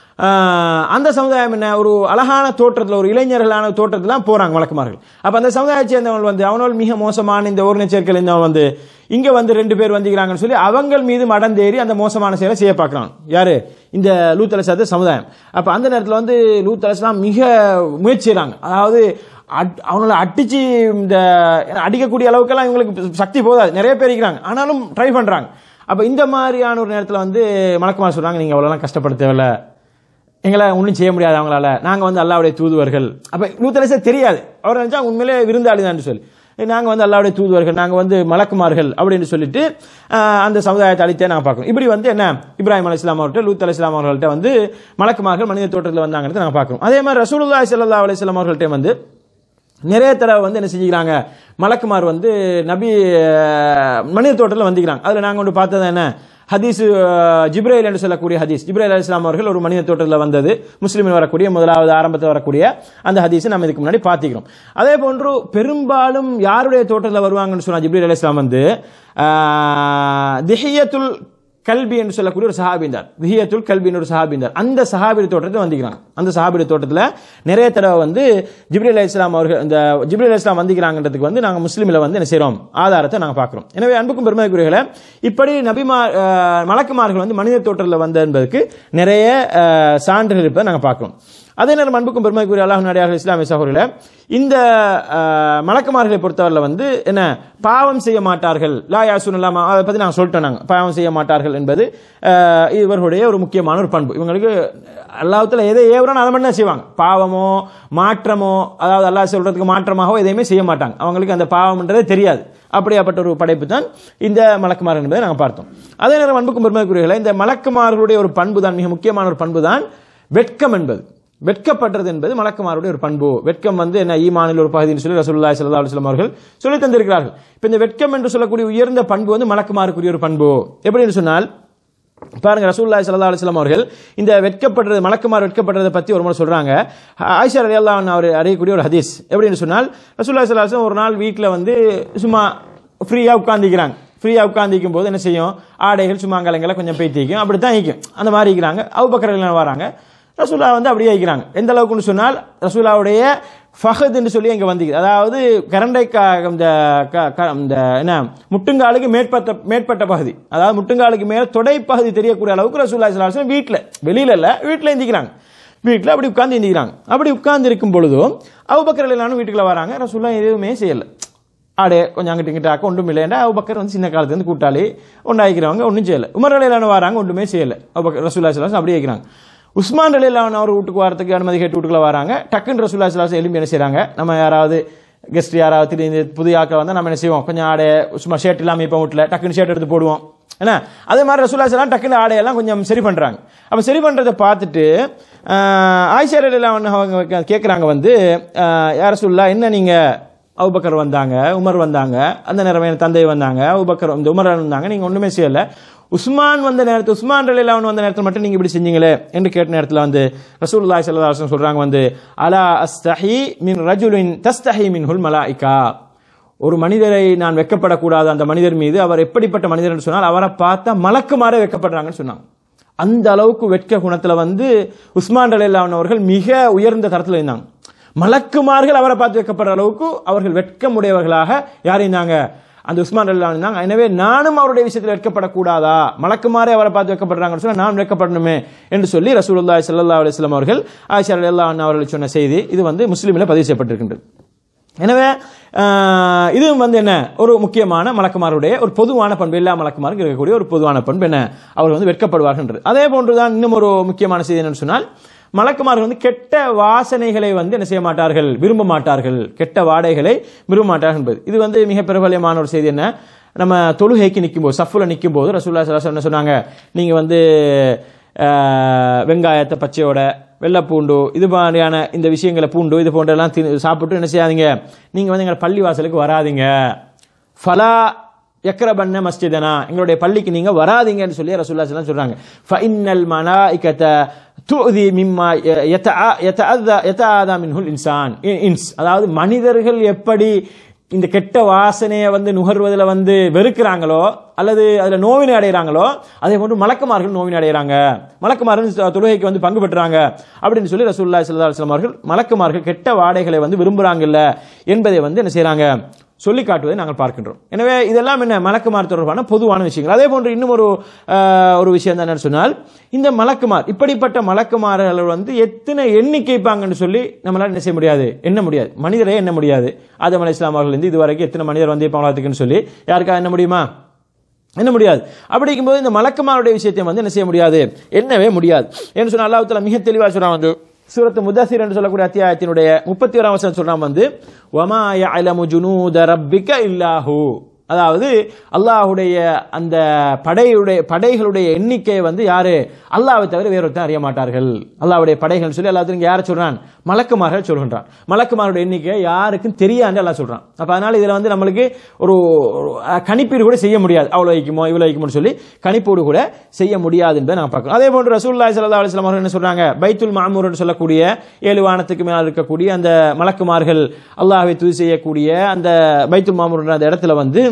ஆஹ், அந்த சமுதாயம் என்ன ஒரு அழகான தோற்றத்தில் ஒரு இளைஞர்களான தோற்றத்தில் தான் போறாங்க வழக்குமார்கள் அப்ப அந்த சமுதாயத்தை சேர்ந்தவங்க வந்து அவனோல் மிக மோசமான இந்த ஒரு சேர்க்கல் இருந்தவன் வந்து இங்க வந்து ரெண்டு பேர் வந்துக்கிறாங்கன்னு சொல்லி அவங்கள் மீது மடந்தேறி அந்த மோசமான செயலை செய்ய பார்க்கறாங்க யாரு இந்த லூத் அலிசாத்த சமுதாயம் அப்ப அந்த நேரத்தில் வந்து லூத் அலிஸ்லாம் மிக முயற்சி செய்றாங்க அதாவது அட்- அவங்கள அடிச்சு இந்த அடிக்கக்கூடிய அளவுக்கெல்லாம் இவங்களுக்கு சக்தி போதாது நிறைய பேர் இருக்கிறாங்க ஆனாலும் ட்ரை பண்றாங்க அப்ப இந்த மாதிரியான ஒரு நேரத்தில் வந்து மலக்குமார் சொல்றாங்க நீங்க அவ்வளோலாம் கஷ்டப்பட தேவையில்ல எங்களை ஒன்றும் செய்ய முடியாது அவங்களால நாங்க வந்து அல்லாவுடைய தூதுவர்கள் அப்ப லூத்தரசே தெரியாது அவர் நினைச்சா உண்மையிலே விருந்தாளி தான் சொல்லி நாங்க வந்து அல்லாவுடைய தூதுவர்கள் நாங்க வந்து மலக்குமார்கள் அப்படின்னு சொல்லிட்டு ஆஹ், அந்த சமுதாயத்தை அழித்தே நாங்க பார்க்கணும் இப்படி வந்து என்ன இப்ராஹிம் அலி இஸ்லாம் அவர்கிட்ட லூத் அலி இஸ்லாம் அவர்கள்ட்ட வந்து மலக்குமார்கள் மனித தோற்றத்தில் வந்தாங்கிறது நாங்க பார்க்கணும் அதே மாதிரி ரசூலுல்லாஹி ஸல்லல்லாஹு அலைஹி வஸல்லம் அவர்கள்ட்ட வந்து நிறைய தடவை வந்து என்ன செஞ்சுக்கிறாங்க மலக்குமார் வந்து நபி அஹ், மனித தோட்டத்தில் வந்துக்கிறாங்க அதில் நாங்கள் ஒன்று பார்த்தது என்ன ஹதீஸ் அஹ், ஜிப்ரைல் என்று சொல்லக்கூடிய ஹதீஸ் ஜிப்ரைல் அலி இஸ்லாம் அவர்கள் ஒரு மனித தோட்டத்தில் வந்தது முஸ்லீமில் வரக்கூடிய முதலாவது ஆரம்பத்தில் வரக்கூடிய அந்த ஹதீஸை நம்ம இதுக்கு முன்னாடி பார்த்திக்கிறோம் அதே போன்று பெரும்பாலும் யாருடைய தோட்டத்தில் வருவாங்கன்னு சொன்னா ஜிப்ரைல் அலி இஸ்லாம் வந்து அஹ், திஹியத்துல் கல்வி என்று சொல்லக்கூடிய ஒரு சஹாபிந்தார் திஹியத்துல் கல்வின்னு ஒரு சஹாபிந்தார் அந்த சஹாபி தோட்டத்தில் வந்திக்கிறாங்க அந்த சஹாபி தோட்டத்தில் நிறைய தடவை வந்து ஜிப்ரி அலி இஸ்லாம் அவர்கள் இந்த ஜிப்ரி அலி இஸ்லாம் வந்திக்கிறாங்கன்றதுக்கு வந்து நாங்கள் முஸ்லீமில் வந்து என்ன செய்கிறோம் ஆதாரத்தை நாங்கள் பார்க்குறோம் எனவே அன்புக்கும் பெருமைக்குரியகளை இப்படி நபிமார் அஹ், மலக்குமார்கள் வந்து மனித தோற்றத்தில் வந்த என்பதற்கு நிறைய அஹ், சான்றுகள் இருப்பதை நாங்கள் பார்க்கிறோம் அதே நேரம் அன்புக்கும் பெருமைக்குரிய அல்லாஹ் நடிகார்கள் இஸ்லாமிய சகோதரில் இந்த அஹ், மலக்குமார்களை பொறுத்தவரையில் வந்து என்ன பாவம் செய்ய மாட்டார்கள் லா யாசுன் இல்லாம அதை பற்றி நாங்கள் சொல்லிட்டோம் நாங்கள் பாவம் செய்ய மாட்டார்கள் என்பது அஹ், இவர்களுடைய ஒரு முக்கியமான ஒரு பண்பு இவங்களுக்கு அல்லாஹத்தில் எதை ஏவுறானோ அதை மட்டும் தான் செய்வாங்க பாவமோ மாற்றமோ அதாவது அல்லாஹ் சொல்றதுக்கு மாற்றமாகவோ எதையுமே செய்ய மாட்டாங்க அவங்களுக்கு அந்த பாவம்ன்றதே தெரியாது அப்படியாப்பட்ட ஒரு படைப்பு தான் இந்த மலக்குமார் என்பதை நாங்கள் பார்த்தோம் அதே நேரம் அன்புக்கும் பெருமைக்குரியர்களை இந்த மலக்குமார்களுடைய ஒரு பண்பு தான் மிக முக்கியமான ஒரு பண்பு தான் வெட்கம் என்பது வெட்கப்படுறது என்பது மலக்குமாருடைய ஒரு பண்பு வெட்கம் வந்து என்ன ஈமானில் ஒரு பகுதின்னு சொல்லி ரசூலுல்லாஹி ஸல்லல்லாஹு அலைஹி வஸல்லம் அவர்கள் சொல்லி தந்திருக்கிறார்கள் இப்போ இந்த வெட்கம் என்று சொல்லக்கூடிய உயர்ந்த பண்பு வந்து மலக்குமாருக்குரிய ஒரு பண்பு எப்படின்னு சொன்னால் பாருங்க ரசூலுல்லாஹி ஸல்லல்லாஹு அலைஹி வஸல்லம் அவர்கள் இந்த வெட்கப்படுறது மலக்குமார் வெட்கப்படுறதை பத்தி ஒரு முறை சொல்றாங்க ஆயிஷா ரலியல்லாஹு அன்ஹா அவர் அறியக்கூடிய ஒரு ஹதீஸ் எப்படின்னு சொன்னால் ரசூலுல்லாஹி ஸல்லல்லாஹு அலைஹி வஸல்லம் ஒரு நாள் வீட்டில் வந்து சும்மா ஃப்ரீயா உட்கார்ந்திக்கிறாங்க ஃப்ரீயா உட்கார்ந்திக்கும் போது என்ன செய்யும் ஆடைகள் சும்மாங்கலங்களை கொஞ்சம் பேத்திக்கும் அப்படி தான் ஈக்கும் அந்த மாதிரி இருக்கிறாங்க அவுபக்கர்கள் வராங்க ரசூலா வந்து அப்படியே வைக்கிறாங்க எந்த அளவுக்குன்னு சொன்னால் ரசூலாவுடைய ஃபஹத் என்று சொல்லி இங்கே வந்து அதாவது கரண்டைக்கா இந்த க- க- இந்த என்ன முட்டுங்காலுக்கு மேற்பட்ட மேற்பட்ட பகுதி அதாவது முட்டுங்காலுக்கு மேல தொடை பகுதி தெரியக்கூடிய அளவுக்கு ரசூல்லா சலாஹம் வீட்டில் வெளியில இல்ல வீட்டில் எந்திக்கிறாங்க வீட்டில் அப்படி உட்கார்ந்து எந்திக்கிறாங்க அப்படி உட்கார்ந்து இருக்கும் பொழுதும் அவுபக்கர் எல்லாரும் வீட்டுக்குள்ள வராங்க ரசூல்லா எதுவுமே செய்யல ஆடே கொஞ்சம் அங்கிட்டு இங்கிட்ட ஆக்க ஒன்றும் இல்லைண்டா அவுபக்கர் வந்து சின்ன காலத்துல இருந்து கூட்டாளி ஒன்றாக்கிறவங்க ஒன்றும் செய்யல உமர் அலையிலான வராங்க ஒன்றுமே செய்யல அவுபக்கர் ரசூல்லா சலாஹம் அப்படியே வைக்கிறாங்க உஸ்மான் அலிலான் அவர் வீட்டுக்கு வரதுக்கு அனுமதி கேட்டு வீட்டுக்குள்ள வராங்க டக்குன்னு ரசூல்லா சலாஹம் எலும்பி என்ன செய்றாங்க நம்ம யாராவது கெஸ்ட் யாராவது திடீர்னு புதிய ஆக்கள் வந்தால் நம்ம என்ன செய்வோம் கொஞ்சம் ஆடை சும்மா ஷர்ட் இல்லாமல் இப்போ வீட்டில் டக்குன்னு ஷர்ட் எடுத்து போடுவோம் என்ன அதே மாதிரி ரசூல்லா சலாம் டக்குன்னு ஆடையெல்லாம் கொஞ்சம் சரி பண்ணுறாங்க அப்போ சரி பண்ணுறதை பார்த்துட்டு ஆயிஷா அலிலான் அவங்க கேட்குறாங்க வந்து ஆஹ், யார் ரசூல்லா என்ன நீங்கள் அவுபக்கர் வந்தாங்க உமர் வந்தாங்க அந்த நேரம் என் தந்தை வந்தாங்க அவுபக்கர் இந்த உமர் வந்தாங்க நீங்க ஒண்ணுமே செய்யல உஸ்மான் வந்த நேரத்தில் உஸ்மான் ரலிலாவன் வந்த நேரத்தில் மட்டும் நீங்க இப்படி செஞ்சீங்களே என்று கேட்ட நேரத்தில் வந்து ரசூலுல்லாஹி ஸல்லல்லாஹு அலைஹி வஸல்லம் சொல்றாங்க வந்து அலா அஸ்தஹி மின் ரஜுலின் தஸ்தஹி மின்ஹுல் மலாயிகா ஒரு மனிதரை நான் வெக்கப்படக்கூடாது அந்த மனிதர் மீது அவர் எப்படிப்பட்ட மனிதர் என்று சொன்னால் அவரை பார்த்தா மலக்குமாரே வெக்கப்படுறாங்கன்னு சொன்னாங்க அந்த அளவுக்கு வெட்க குணத்துல வந்து உஸ்மான் ரலிலாவன் அவர்கள் மிக உயர்ந்த தரத்தில் இருந்தாங்க மலக்குமார்கள் அவரை பார்த்து வைக்கப்படுற அளவுக்கு அவர்கள் வெட்கமுடையவர்களாக யார் இருந்தாங்க அந்த உஸ்மான் அல்லா இருந்தாங்க எனவே நானும் அவருடைய விஷயத்தில் வெட்கப்படக்கூடாதா மலக்குமாரே அவரை பார்த்து வைக்கப்படுறாங்கன்னு சொன்னா நான் வெட்கப்படணுமே என்று சொல்லி ரசூலுல்லாஹி ஸல்லல்லாஹு அலைஹி வஸல்லம் அவர்கள் ஆயிஷா ரலியல்லாஹு அன்ஹா அவர்கள் சொன்ன செய்தி இது வந்து முஸ்லிமில் பதிவு செய்யப்பட்டிருக்கின்றது எனவே ஆஹ், இதுவும் வந்து என்ன ஒரு முக்கியமான மலக்குமாருடைய ஒரு பொதுவான பண்பு எல்லா மலக்குமாருக்கும் இருக்கக்கூடிய ஒரு பொதுவான பண்பு என்ன அவர்கள் வந்து வெட்கப்படுவார்கள் அதே போன்றுதான் இன்னும் ஒரு முக்கியமான செய்தி என்னன்னு சொன்னால் மலக்குமார்கள் வந்து கெட்ட வாசனைகளை வந்து என்ன செய்ய மாட்டார்கள் விரும்ப மாட்டார்கள் கெட்ட வாடைகளை விரும்ப மாட்டார்கள் என்பது இது வந்து மிக பிரபலியமான ஒரு செய்தி என்ன நம்ம தொழுகைக்கு நிற்கும் போது சஃபுல நிற்கும் போது ரசூல்லா ஸல்லல்லாஹு அலைஹி வஸல்லம் என்ன சொன்னாங்க நீங்க வந்து ஆஹ், வெங்காயத்தை பச்சையோட வெள்ளை பூண்டு இது மாதிரியான இந்த விஷயங்களை பூண்டு இது போன்றெல்லாம் தின்னு- சாப்பிட்டு என்ன செய்யாதீங்க நீங்க வந்து எங்கள் பள்ளி வாசலுக்கு வராதீங்க ஃபலா யக்ரபன்ன மஸ்ஜிதனா எங்களுடைய பள்ளிக்கு நீங்க வராதீங்கன்னு சொல்லி ரசூல்லா ஸல்லல்லாஹு அலைஹி சொல்றாங்க ஃபஇன்னல் மலாயிகத துதி மிம்மா யதஅ- யதஅதா யதஆதா மின்ஹுல் இன்சான் இ- இன்ஸ் அதாவது மனிதர்கள் எப்படி இந்த கெட்ட வாசனையை வந்து நுகர்வதில் வந்து வெறுக்கிறாங்களோ அல்லது அதுல நோவினை அடைகிறாங்களோ அதே போன்று மலக்குமார்கள் நோவினை அடைகிறாங்க மலக்குமார்கள் தொ- தொழுகைக்கு வந்து பங்கு பெற்றாங்க அப்படின்னு சொல்லி ரசூலுல்லாஹி ஸல்லல்லாஹு அலைஹி வஸல்லம் அவர்கள் மலக்குமார்கள் கெட்ட வாடைகளை வந்து விரும்புறாங்கல்ல என்பதை வந்து என்ன செய்றாங்க சொல்லி காட்டுவதை நாங்கள் பார்க்கின்றோம் எனவே இதெல்லாம் என்ன மலக்குமார் தொடர்பான பொதுவான விஷயங்கள் அதே போன்று இன்னும் ஒரு ஆஹ், ஒரு விஷயம் தான் என்னன்னு சொன்னால் இந்த மலக்குமார் இப்படிப்பட்ட மலக்குமார்கள் வந்து எத்தனை எண்ணிக்கைப்பாங்கன்னு சொல்லி நம்மளால என்ன செய்ய முடியாது எண்ண முடியாது மனிதரே எண்ண முடியாது ஆதம் அலை இஸ்லாம் அவர்கள் இருந்து இதுவரைக்கும் எத்தனை மனிதர் வந்து பவளத்துக்குன்னு சொல்லி யாருக்கா என்ன முடியுமா என்ன முடியாது அப்படிங்கும்போது இந்த மலக்குமாருடைய விஷயத்தை வந்து என்ன செய்ய முடியாது எண்ணவே முடியாது என்று சொன்ன அல்லாஹ் தஆலா மிக தெளிவாக சொல்றான் வந்து சூரத்து முதாசிர் என்று சொல்லக்கூடிய அத்தியாயத்தினுடைய முப்பத்தி ஓராம் வசனம் சொல்றான் வந்து வமா யஅலமு ஜுனூத ரப்பிக இல்லாஹு அதாவது அல்லாஹ்வுடைய அந்த படையுடைய படைகளுடைய எண்ணிக்கையை வந்து யாரு அல்லாஹ்வை தவிர வேறொருத்தர் அறிய மாட்டார்கள் அல்லாஹ்வுடைய படைகள் சொல்லி அல்லாஹ் திரும்ப யாரை சொல்றான் மலக்குமார்கள் சொல்கின்றான் மலக்குமாருடைய எண்ணிக்கை யாருக்கும் தெரியாது அல்லாஹ் சொல்றான் அப்ப அதனால இதுல வந்து நம்மளுக்கு ஒரு ஒரு, அஹ், கணிப்பீடு கூட செய்ய முடியாது அவ்வளவு வைக்குமோ இவ்வளவு வைக்குமோன்னு சொல்லி கணிப்போடு கூட செய்ய முடியாது என்பதை நான் பார்க்கிறோம் அதே போன்று ரசூலுல்லாஹி ஸல்லல்லாஹு அலைஹி வஸல்லம் அவர்கள் என்ன சொல்றாங்க பைத்துல் மாமூர் என்று சொல்லக்கூடிய ஏழு வானத்துக்கு மேல் இருக்கக்கூடிய அந்த மலக்குமார்கள் அல்லாஹ்வை துதி செய்யக்கூடிய அந்த பைத்துல் மாமூர் என்ற அந்த இடத்துல வந்து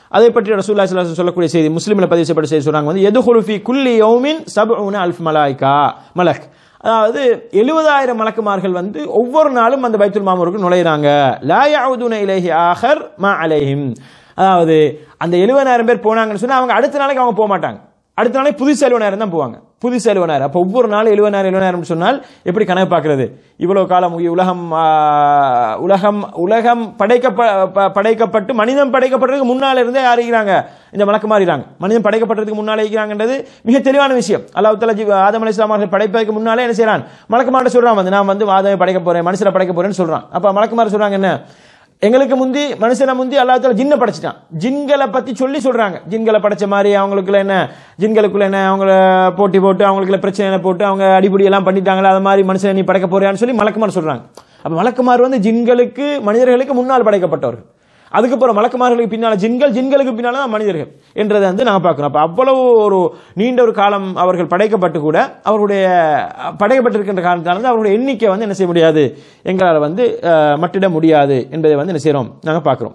அதை பற்றி ரசூல்லா ஸல்லல்லாஹு அலைஹி வஸல்லம் சொல்லக்கூடிய செய்தி முஸ்லிமில் பதிவு செய்யப்பட்ட செய்தி சொல்றாங்க வந்து எதுகுலு ஃபி குல்லி யௌமின் சப்உன அல்ஃப் மலாய்கா மலக் அதாவது எழுபதாயிரம் மலக்குமார்கள் வந்து ஒவ்வொரு நாளும் அந்த பைத்துல் மாமூருக்கு நுழையிறாங்க லா யவுதுன இலைஹி ஆஹர் மா அலைஹிம் அதாவது அந்த எழுபதாயிரம் பேர் போனாங்கன்னு சொன்னா அவங்க அடுத்த நாளைக்கு அவங்க போக மாட்டாங்க அடுத்த நாளைக்கு புதுசு எழுபதாயிரம் தான் போவாங்க புதுசு எழுபதாயிரம் அப்போ ஒவ்வொரு நாளும் எழுபதாயிரம் எழுபதாயிரம் சொன்னால் எப்படி கணக்கு பார்க்கிறது இவ்வளவு காலம் உ- உலகம் ஆ, உலகம் உலகம் படைக்கப்ப ப- படைக்கப்பட்டு மனிதன் படைக்கப்படுறதுக்கு முன்னால இருந்தே யார் இருக்கிறாங்க இந்த மலக்கு மாறிறாங்க மனிதன் படைக்கப்படுறதுக்கு முன்னாலே இருக்கிறாங்கன்றது மிக தெளிவான விஷயம் அல்லாஹ் தலா ஆதம் அலி அவர்கள் படைப்பதற்கு முன்னாலே என்ன செய்றான் மலக்குமார்ட்ட சொல்றான் வந்து நான் வந்து ஆதமை படைக்க போறேன் மனுஷனை படைக்க போறேன்னு சொல்றான் அப்ப மலக்குமார் சொல்றாங்க என்ன எங்களுக்கு முந்தி மனுஷனை முந்தி அல்லாஹ் தாலா ஜின்னை படைச்சிட்டான் ஜின்களை பத்தி சொல்லி சொல்றாங்க ஜின்களை படைச்ச மாதிரி அவங்களுக்குள்ள என்ன ஜின்களுக்குள்ள என்ன அவங்கள போட்டி போட்டு அவங்களுக்குள்ள பிரச்சனை போட்டு அவங்க அடிப்படி எல்லாம் பண்ணிட்டாங்களா அது மாதிரி மனுஷனை நீ படைக்க போறியான்னு சொல்லி மலக்குமார் சொல்றாங்க அப்ப மலக்குமார் வந்து ஜின்களுக்கு மனிதர்களுக்கு முன்னால் படைக்கப்பட்டவர்கள் அதுக்கப்புறம் மலக்குமார்களுக்கு பின்னால ஜின்கள் ஜின்களுக்கு பின்னால தான் மனிதர்கள் என்றதை வந்து நாங்க பார்க்கிறோம் அப்ப அவ்வளவு ஒரு நீண்ட ஒரு காலம் அவர்கள் படைக்கப்பட்டு கூட அவருடைய அஹ், படைக்கப்பட்டிருக்கின்ற காரணத்தால வந்து அவருடைய எண்ணிக்கை வந்து என்ன செய்ய முடியாது எங்களால் வந்து அஹ், மட்டிட முடியாது என்பதை வந்து என்ன செய்றோம் நாங்க பார்க்கிறோம்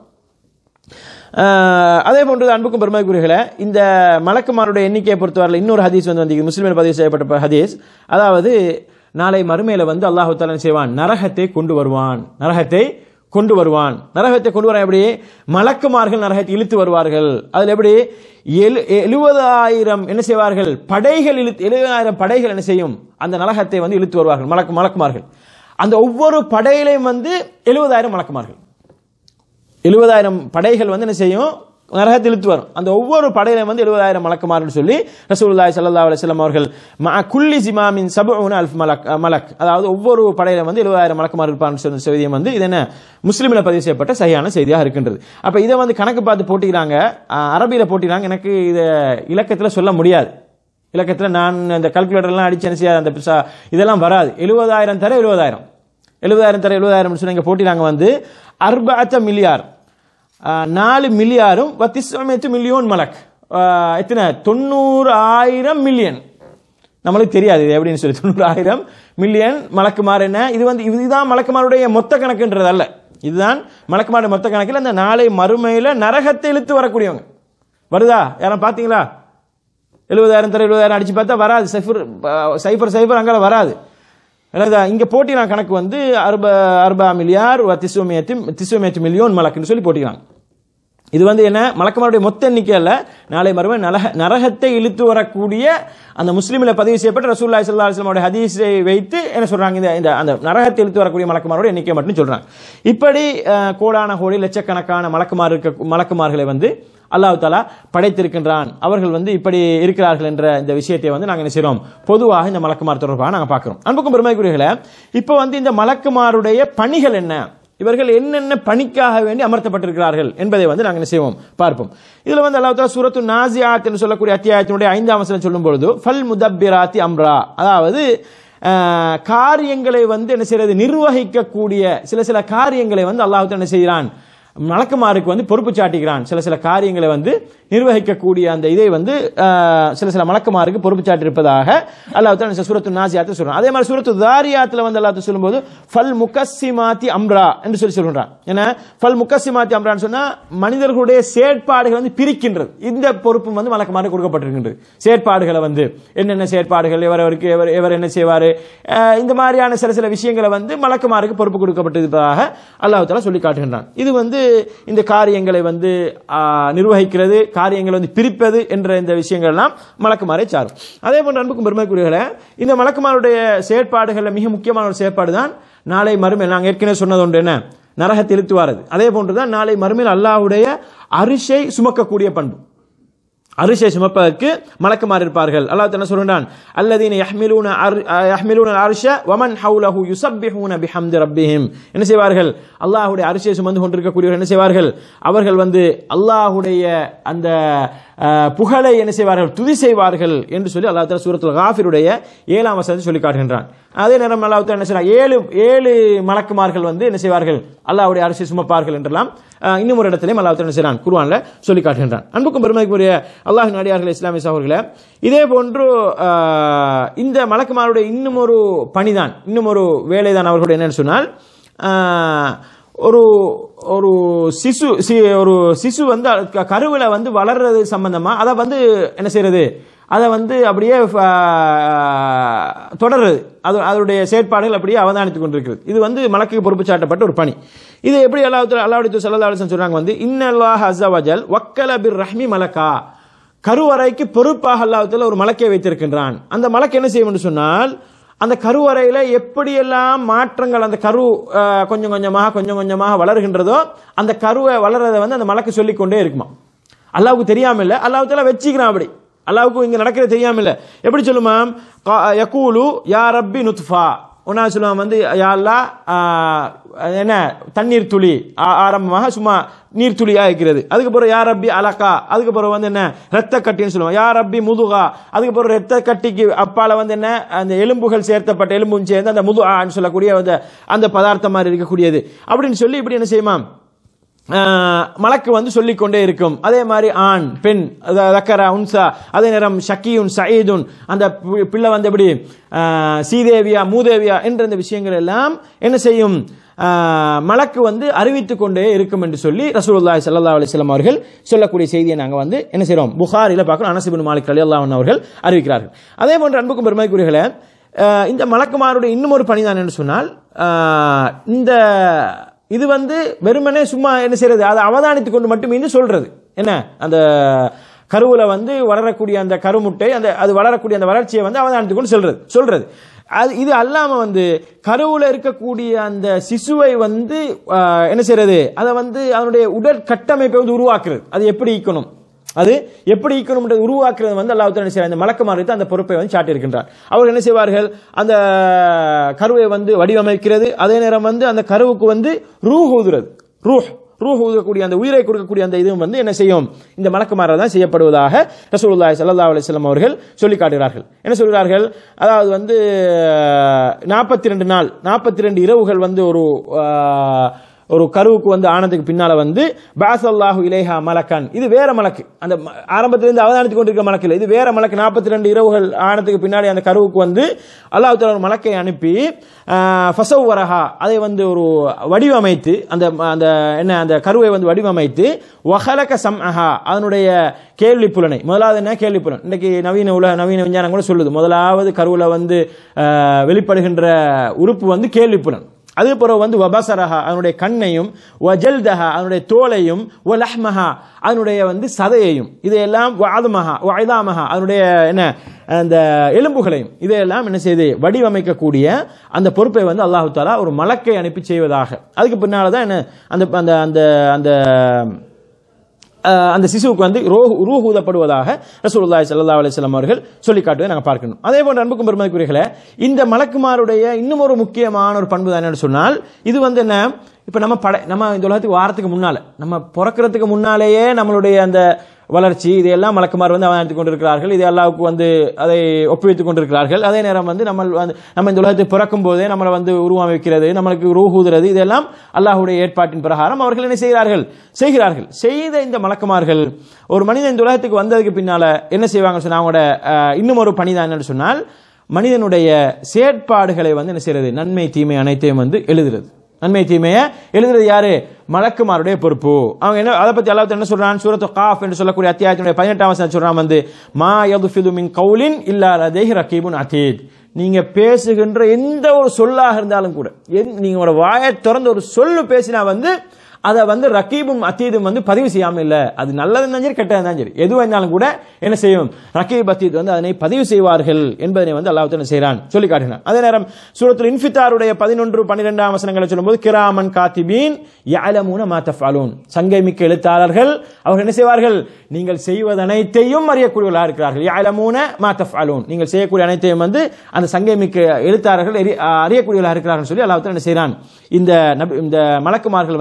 அஹ், அதே போன்று அன்புக்கும் பெருமைக்குரியர்களே இந்த மலக்குமாருடைய எண்ணிக்கையை பொறுத்தவரையில் இன்னொரு ஹதீஸ் வந்து வந்து முஸ்லிமில் பதிவு செய்யப்பட்ட ஹதீஸ் அதாவது நாளை மறுமையில வந்து அல்லாஹு தாலா என்ன செய்வான் நரகத்தை கொண்டு வருவான் நரகத்தை கொண்டு வருவான் நரகத்தை கொண்டு வர எப்படி மலக்குமார்கள் நரகத்தை இழுத்து வருவார்கள் அதில் எப்படி எழு எழுபதாயிரம் என்ன செய்வார்கள் படைகள் இழுத்து எழுபதாயிரம் படைகள் என்ன செய்யும் அந்த நரகத்தை வந்து இழுத்து வருவார்கள் மலக்கு மலக்குமார்கள் அந்த ஒவ்வொரு படையிலையும் வந்து எழுபதாயிரம் மலக்குமார்கள் எழுபதாயிரம் படைகள் வந்து என்ன செய்யும் நரகத்தில் இழுத்து வரும் அந்த ஒவ்வொரு படையிலும் வந்து எழுபதாயிரம் மலக்குமார்னு சொல்லி ரசூலுல்லாஹி ஸல்லல்லாஹு அலைஹி வஸல்லம் அவர்கள் மா குல்லி ஜிமாமின் சபூன அல்ஃப் மலக் மலக் அதாவது ஒவ்வொரு படையிலும் வந்து எழுபதாயிரம் மலக்குமார் இருப்பார்னு சொன்ன செய்தியும் வந்து இது என்ன முஸ்லிமில் பதிவு செய்யப்பட்ட சரியான செய்தியாக இருக்கின்றது அப்ப இதை வந்து கணக்கு பார்த்து போட்டிக்கிறாங்க அஹ், அரபியில போட்டிக்கிறாங்க எனக்கு இதை இலக்கத்தில் சொல்ல முடியாது இலக்கத்தில் நான் இந்த கால்குலேட்டர்லாம் அடிச்சு என்ன செய்யாது அந்த பிசா- இதெல்லாம் வராது எழுபதாயிரம் தர எழுபதாயிரம் எழுபதாயிரம் தர எழுபதாயிரம் சொல்லி இங்கே போட்டினாங்க வந்து அர்பாத்த மில்லியார் ஆஹ், நாலு மில்லியாரும் வத்திசமேத்து மில்லியோன் மலக் ஆஹ், எத்தனை தொண்ணூறு ஆயிரம் மில்லியன் நம்மளுக்கு தெரியாது இது எப்படின்னு சொல்லி தொண்ணூறு ஆயிரம் மில்லியன் மலக்குமார் என்ன இது வந்து இதுதான் மலக்குமாருடைய மொத்த கணக்குன்றது அல்ல இதுதான் மலக்குமாருடைய மொத்த கணக்கில் அந்த நாளை மறுமையில நரகத்தை இழுத்து வரக்கூடியவங்க வருதா யாரும் பார்த்தீங்களா எழுபதாயிரம் தர எழுபதாயிரம் அடிச்சு பார்த்தா வராது சைஃபர் சைஃபர் சைஃபர் அங்கே வராது அல்லது இங்க போட்டினா கணக்கு வந்து அர்ப அர்பா மில்லியார் திசுவமேத்து திசுவமேத்து மில்லியோன் மலக்குன்னு சொல்லி போட்டிக்கிறாங்க இது வந்து என்ன மலக்குமாருடைய மொத்த எண்ணிக்கை அல்ல நாளை மறுமை நரக நரகத்தை இழுத்து வரக்கூடிய அந்த முஸ்லீமில் பதிவு செய்யப்பட்ட ரசூல்லாய் சல்லா அலுவலமோட ஹதீஸை வைத்து என்ன சொல்றாங்க இந்த இந்த அந்த நரகத்தை இழுத்து வரக்கூடிய மலக்குமாரோட எண்ணிக்கை மட்டும் சொல்றாங்க இப்படி அஹ், கோடான கோடி லட்சக்கணக்கான மலக்குமார் இருக்க மலக்குமார்களை வந்து அல்லாஹ் தாலா படைத்திருக்கின்றான் அவர்கள் வந்து இப்படி இருக்கிறார்கள் என்ற இந்த விஷயத்தை வந்து நாங்கள் என்ன செய்றோம் பொதுவாக இந்த மலக்குமார் தொடர்பாக நாங்கள் பார்க்கிறோம் அன்புக்கும் பெருமைக்குரியர்களே இப்போ வந்து இந்த மலக்குமாருடைய பணிகள் என்ன இவர்கள் என்னென்ன பணிக்காக வேண்டி அமர்த்தப்பட்டிருக்கிறார்கள் என்பதை வந்து நாங்கள் என்ன செய்வோம் பார்ப்போம் இதுல வந்து அல்லாஹ் தாலா சூரத்து நாசியாத் என்று சொல்லக்கூடிய அத்தியாயத்தினுடைய ஐந்தாம் வசனம் சொல்லும் பொழுது ஃபல் முதப்பிராத்தி அம்ரா அதாவது அஹ், காரியங்களை வந்து என்ன செய்யறது நிர்வகிக்கக்கூடிய சில சில காரியங்களை வந்து அல்லாஹ் தாலா என்ன செய்கிறான் மலக்குமாருக்கு வந்து பொறுப்பு சாட்டுகிறான் சில சில காரியங்களை வந்து நிர்வகிக்கக்கூடிய அந்த இதை வந்து ஆஹ், சில சில மலக்குமாருக்கு பொறுப்பு சாட்டியிருப்பதாக அல்லாஹ் தாலா சூரத்து நாசியாத்து சொல்றான் அதே மாதிரி சூரத்து தாரியாத்துல வந்து அல்லாஹ் சொல்லும்போது ஃபல் முகசிமாத்தி அம்ரா என்று சொல்லி சொல்றான் ஏன்னா ஃபல் முகசிமாத்தி அம்ரான்னு சொன்னா மனிதர்களுடைய செயற்பாடுகளை வந்து பிரிக்கின்றது இந்த பொறுப்பும் வந்து மலக்குமாருக்கு கொடுக்கப்பட்டிருக்கின்றது செயற்பாடுகளை வந்து என்னென்ன செயற்பாடுகள் எவரவருக்கு எவர் எவர் என்ன செய்வாரு ஆஹ், இந்த மாதிரியான சில சில விஷயங்களை வந்து மலக்குமாருக்கு பொறுப்பு கொடுக்கப்பட்டிருப்பதாக அல்லாஹ் தாலா சொல்லி காட்டுகின்றான் இது வந்து இந்த காரியங்களை வந்து ஆஹ், நிர்வகிக்கிறது காரியங்களை வந்து பிரிப்பது என்ற இந்த விஷயங்கள் எல்லாம் மலக்குமாரை சாரும் அதே போன்று அன்புக்கும் பெருமைக்குரியவர்களே இந்த மலக்குமாருடைய செயற்பாடுகளில் மிக முக்கியமான ஒரு செயற்பாடு தான் நாளை மறுமை நாங்கள் ஏற்கனவே சொன்னது ஒன்று என்ன நரகத்தை இழுத்து வாரது அதே போன்று தான் நாளை மறுமையில் அல்லாஹ்வுடைய அரிசை சுமக்கக்கூடிய பண்பு அரிசை சுமப்பதற்கு மலக்குமார் இருப்பார்கள் அல்லாஹ் என்ன சொல்றான் அல்லதீன யஹ்மிலூன அர்- அஹ் யஹ்மிலூன அர்ஷ வமன் ஹவுலஹு யுஸப்பிஹூன பிஹம்தி ரப்பிஹிம் என்ன செய்வார்கள் அல்லாஹ்வுடைய அரிசை சுமந்து கொண்டிருக்கக்கூடியவர்கள் என்ன செய்வார்கள் அவர்கள் வந்து அல்லாஹ்வுடைய அந்த அஹ், புகழை என்ன செய்வார்கள் துதி செய்வார்கள் என்று சொல்லி அல்லாஹ் தஆலா சூரத்துல் காஃபிருடைய ஏழாம் வசனத்தை சொல்லி காட்டுகின்றான் அதே நேரம் அல்லாஹ் தஆலா என்ன செய்றான் ஏழு ஏழு மலக்குமார்கள் வந்து என்ன செய்வார்கள் அல்லாஹ்வுடைய அரிசி சுமப்பார்கள் என்றெல்லாம் அஹ், இன்னும் ஒரு இடத்திலையும் அல்லாஹ் தஆலா என்ன செய்றான் குர்ஆன்ல சொல்லி காட்டுகின்றான் அன்புக்கும் பெருமைக்குரிய அல்லாஹ் நடிகார்கள் இஸ்லாமிய சகோதரர்களே இதே போன்று அஹ், இந்த மலக்குமாருடைய இன்னும் ஒரு பணிதான் இன்னும் ஒரு வேலைதான் அவர்களுடைய என்னன்னு சொன்னால் அஹ், ஒரு ஒரு சிசு சி- ஒரு சிசு வந்து க- கருவில வந்து வளர்றது சம்பந்தமா அதை வந்து என்ன செய்யறது அதை வந்து அப்படியே ஆஹ், தொடர்றது அது அதனுடைய செயற்பாடுகள் அப்படியே அவதானித்துக் கொண்டிருக்கிறது இது வந்து மலக்குக்கு பொறுப்பு சாட்டப்பட்ட ஒரு பணி இது எப்படி அல்லாஹ் அல்லாவுடைய சல்லா அலிசன் சொல்றாங்க வந்து இன்னல்லாஹ் அஸ்ஸவஜல் வக்கல பிர் ரஹ்மி மலக்கா கருவறைக்கு பொறுப்பாக அல்லாஹ்வுத்தாலா ஒரு மலக்கை வைத்திருக்கின்றான் அந்த மலக்கு என்ன செய்யும் என்று சொன்னால் அந்த கருவறையில எப்படியெல்லாம் மாற்றங்கள் அந்த கரு அஹ், கொஞ்சம் கொஞ்சமாக கொஞ்சம் கொஞ்சமாக வளர்கின்றதோ அந்த கருவை வளர்றதை வந்து அந்த மலக்கு சொல்லிக்கொண்டே இருக்குமா அல்லாவுக்கு தெரியாம இல்ல அல்லாஹ்வுத்தாலா வச்சுக்கிறான் அப்படி அல்லாவுக்கு இங்க நடக்கிறது தெரியாம இல்ல எப்படி சொல்லுமா கா- யகூலு யா ரப்பி நுத்ஃபா ஒன்னா சொல்லுவான் வந்து யா அல்லாஹ், ஆஹ், என்ன தண்ணீர் துளி ஆ- ஆரம்பமாக சும்மா நீர் துளியா இருக்கிறது அதுக்கப்புறம் யா ரப்பி அலகா அதுக்கப்புறம் வந்து என்ன ரத்த கட்டின்னு சொல்லுவாங்க யா ரப்பி முதுகா அதுக்கப்புறம் ரத்த கட்டிக்கு அப்பால வந்து என்ன அந்த எலும்புகள் சேர்த்தப்பட்ட எலும்பும் சேர்ந்து அந்த முது ஆன்னு சொல்லக்கூடிய அந்த அந்த பதார்த்தம் மாதிரி இருக்கக்கூடியது அப்படின்னு சொல்லி இப்படி என்ன செய்யுமா ஆஹ், மலக்கு வந்து சொல்லிக்கொண்டே இருக்கும் அதே மாதிரி ஆண் பெண் அத- தக்கரா உன்சா அதே நேரம் ஷக்கியுன் சயீதுன் அந்த பி- பிள்ளை வந்து எப்படி ஆஹ், சீதேவியா மூதேவியா என்ற இந்த விஷயங்கள் எல்லாம் என்ன செய்யும் ஆஹ், மலக்கு வந்து அறிவித்துக் கொண்டே இருக்கும் என்று சொல்லி ரசூலுல்லாஹி ஸல்லல்லாஹு அலைஹி வஸல்லம் அவர்கள் சொல்லக்கூடிய செய்தியை நாங்க வந்து என்ன செய்றோம் புகாரில பார்க்கிறோம் அனஸ் இப்னு மாலிக் ரலியல்லாஹு அன்ஹு அவர்கள் அறிவிக்கிறார்கள் அதே போன்று அன்புக்கும் பெருமைக்குரியர்களே ஆஹ், இந்த மலக்குமாருடைய இன்னும் ஒரு பணிதான் என்று சொன்னால் ஆஹ், இந்த இது வந்து வெறுமனே சும்மா என்ன செய்யறது அதை அவதானித்துக் கொண்டு மட்டும் இன்னும் சொல்றது என்ன அந்த கருவுல வந்து வளரக்கூடிய அந்த கருமுட்டை அந்த அது வளரக்கூடிய அந்த வளர்ச்சியை வந்து அவதானித்துக் கொண்டு சொல்றது சொல்றது அது இது அல்லாம வந்து கருவுல இருக்கக்கூடிய அந்த சிசுவை வந்து ஆஹ், என்ன செய்யறது அதை வந்து அதனுடைய உடற்கட்டமைப்பை வந்து உருவாக்குறது அது எப்படி ஈக்கணும் அது எப்படி ஈக்கணும் உருவாக்குறது வந்து அல்லாஹ் என்ன செய்யறார் இந்த மலக்குமாருக்கு அந்த பொறுப்பை வந்து சாட்டியிருக்கின்றார் அவர்கள் என்ன செய்வார்கள் அந்த கருவை வந்து வடிவமைக்கிறது அதே நேரம் வந்து அந்த கருவுக்கு வந்து ரூஹ் ஊதுறது ரூஹ் ரூஹ் ஊதக்கூடிய அந்த உயிரை கொடுக்கக்கூடிய அந்த இதுவும் வந்து என்ன செய்யும் இந்த மலக்குமாரால் தான் செய்யப்படுவதாக ரசூலுல்லாஹி ஸல்லல்லாஹு அலைஹி வஸல்லம் அவர்கள் சொல்லி காட்டுகிறார்கள் என்ன சொல்கிறார்கள் அதாவது வந்து நாற்பத்தி ரெண்டு நாள் நாற்பத்தி ரெண்டு இரவுகள் வந்து ஒரு ஆஹ், ஒரு கருவுக்கு வந்து ஆனதுக்கு பின்னால வந்து பாசல்லாஹு இலேஹா மலக்கான் இது வேற மலக்கு அந்த ம- ஆரம்பத்திலிருந்து அவதானித்துக் கொண்டிருக்க மலக்கு இல்லை இது வேற மலக்கு நாற்பத்தி ரெண்டு இரவுகள் ஆனதுக்கு பின்னாடி அந்த கருவுக்கு வந்து அல்லாஹ் தஆலா ஒரு மலக்கை அனுப்பி ஃபசவ் வரஹா அதை வந்து ஒரு வடிவமைத்து அந்த அந்த என்ன அந்த கருவை வந்து வடிவமைத்து வஹலக சம்அஹா அதனுடைய கேள்வி புலனை முதலாவது என்ன கேள்வி புலன் இன்னைக்கு நவீன உலக நவீன விஞ்ஞானம் கூட சொல்லுது முதலாவது கருவுல வந்து ஆஹ், வெளிப்படுகின்ற உறுப்பு வந்து கேள்வி புலன் அது பிறகு வந்து வபசரஹா அதனுடைய கண்ணையும் வஜல்தஹா அதனுடைய தோலையும் வலஹ்மஹா அதனுடைய வந்து சதையையும் இதையெல்லாம் வாதுமஹா வாய்தாமஹா அதனுடைய என்ன அந்த எலும்புகளையும் இதையெல்லாம் என்ன செய்து வடிவமைக்கக்கூடிய அந்த பொறுப்பை வந்து அல்லாஹு தாலா ஒரு மலக்கை அனுப்பி செய்வதாக அதுக்கு பின்னால தான் என்ன அந்த அந்த அந்த அந்த அஹ், அந்த சிசுவுக்கு வந்து ரூஹ் ரூஹ் ஊதப்படுவதாக ரசூலுல்லாஹி ஸல்லல்லாஹு அலைஹி வஸல்லம் அவர்கள் சொல்லி காட்டுவதை நாங்கள் பார்க்கணும் அதே போன்று அன்புக்கும் பெருமதிக்குரியர்களே இந்த மலக்குமாருடைய இன்னும் ஒரு முக்கியமான ஒரு பண்பு தான் என்னன்னு சொன்னால் இது வந்து என்ன இப்போ நம்ம படை நம்ம இந்த உலகத்துக்கு வாரத்துக்கு முன்னால நம்ம பிறக்கிறதுக்கு முன்னாலேயே நம்மளுடைய அந்த வளர்ச்சி இதையெல்லாம் மலக்குமார் வந்து அவதானித்துக் கொண்டிருக்கிறார்கள் இது அல்லாவுக்கு வந்து அதை ஒப்புவித்துக் கொண்டிருக்கிறார்கள் அதே நேரம் வந்து நம்ம வந்து நம்ம இந்த உலகத்தை பிறக்கும் போதே நம்மளை வந்து உருவமைக்கிறது நம்மளுக்கு ரூஹூதுறது இதெல்லாம் அல்லாஹ்வுடைய ஏற்பாட்டின் பிரகாரம் அவர்கள் என்ன செய்கிறார்கள் செய்கிறார்கள் செய்த இந்த மலக்குமார்கள் ஒரு மனிதன் இந்த உலகத்துக்கு வந்ததுக்கு பின்னால என்ன செய்வாங்க சொன்னா அவங்களோட அஹ், இன்னும் ஒரு பணிதான் என்னன்னு சொன்னால் மனிதனுடைய செயற்பாடுகளை வந்து என்ன செய்யறது நன்மை தீமை அனைத்தையும் வந்து எழுதுறது நன்மை தீமையை எழுதுறது யாரு மலக்குமாருடைய பொறுப்பு அவங்க என்ன அதை பத்தி அல்லாஹ் என்ன சொல்றான் சூரத்து காஃப் என்று சொல்லக்கூடிய அத்தியாயத்தினுடைய பதினெட்டாம் வசனம் சொல்றான் வந்து மா யதுஃபிது மின் கவுலின் இல்லா லதைஹி ரகீபுன் அதீத் நீங்க பேசுகின்ற எந்த ஒரு சொல்லாக இருந்தாலும் கூட எந்- நீங்க உங்களோட வாயை திறந்து ஒரு சொல்லு பேசினா வந்து அதை வந்து ரக்கீபும் அத்தீதும் வந்து பதிவு செய்யாம இல்ல அது நல்லது இருந்தாலும் சரி கெட்டது இருந்தாலும் சரி எதுவாக இருந்தாலும் கூட என்ன செய்யும் ரக்கீப் அத்தீத் வந்து அதனை பதிவு செய்வார்கள் என்பதனை வந்து அல்லாஹ் என்ன செய்கிறான் சொல்லி காட்டினான் அதே நேரம் சூரத்துல் இன்ஃபித்தாருடைய பதினொன்று பன்னிரெண்டாம் வசனங்களை சொல்லும்போது கிராமன் காத்திபீன் யாலமூன மா தஃபாலூன் சங்கை மிக்க எழுத்தாளர்கள் அவர்கள் என்ன செய்வார்கள் நீங்கள் செய்வது அனைத்தையும் அறியக்கூடியவர்களாக இருக்கிறார்கள் யாலமூன மா தஃபாலூன் நீங்கள் செய்யக்கூடிய அனைத்தையும் வந்து அந்த சங்கை மிக்க எழுத்தாளர்கள் அறி- அறியக்கூடியவர்களாக இருக்கிறார்கள் சொல்லி அல்லாஹ் என்ன செய்கிறான் இந்த நபி- இந்த மலக்குமார்கள் வந்து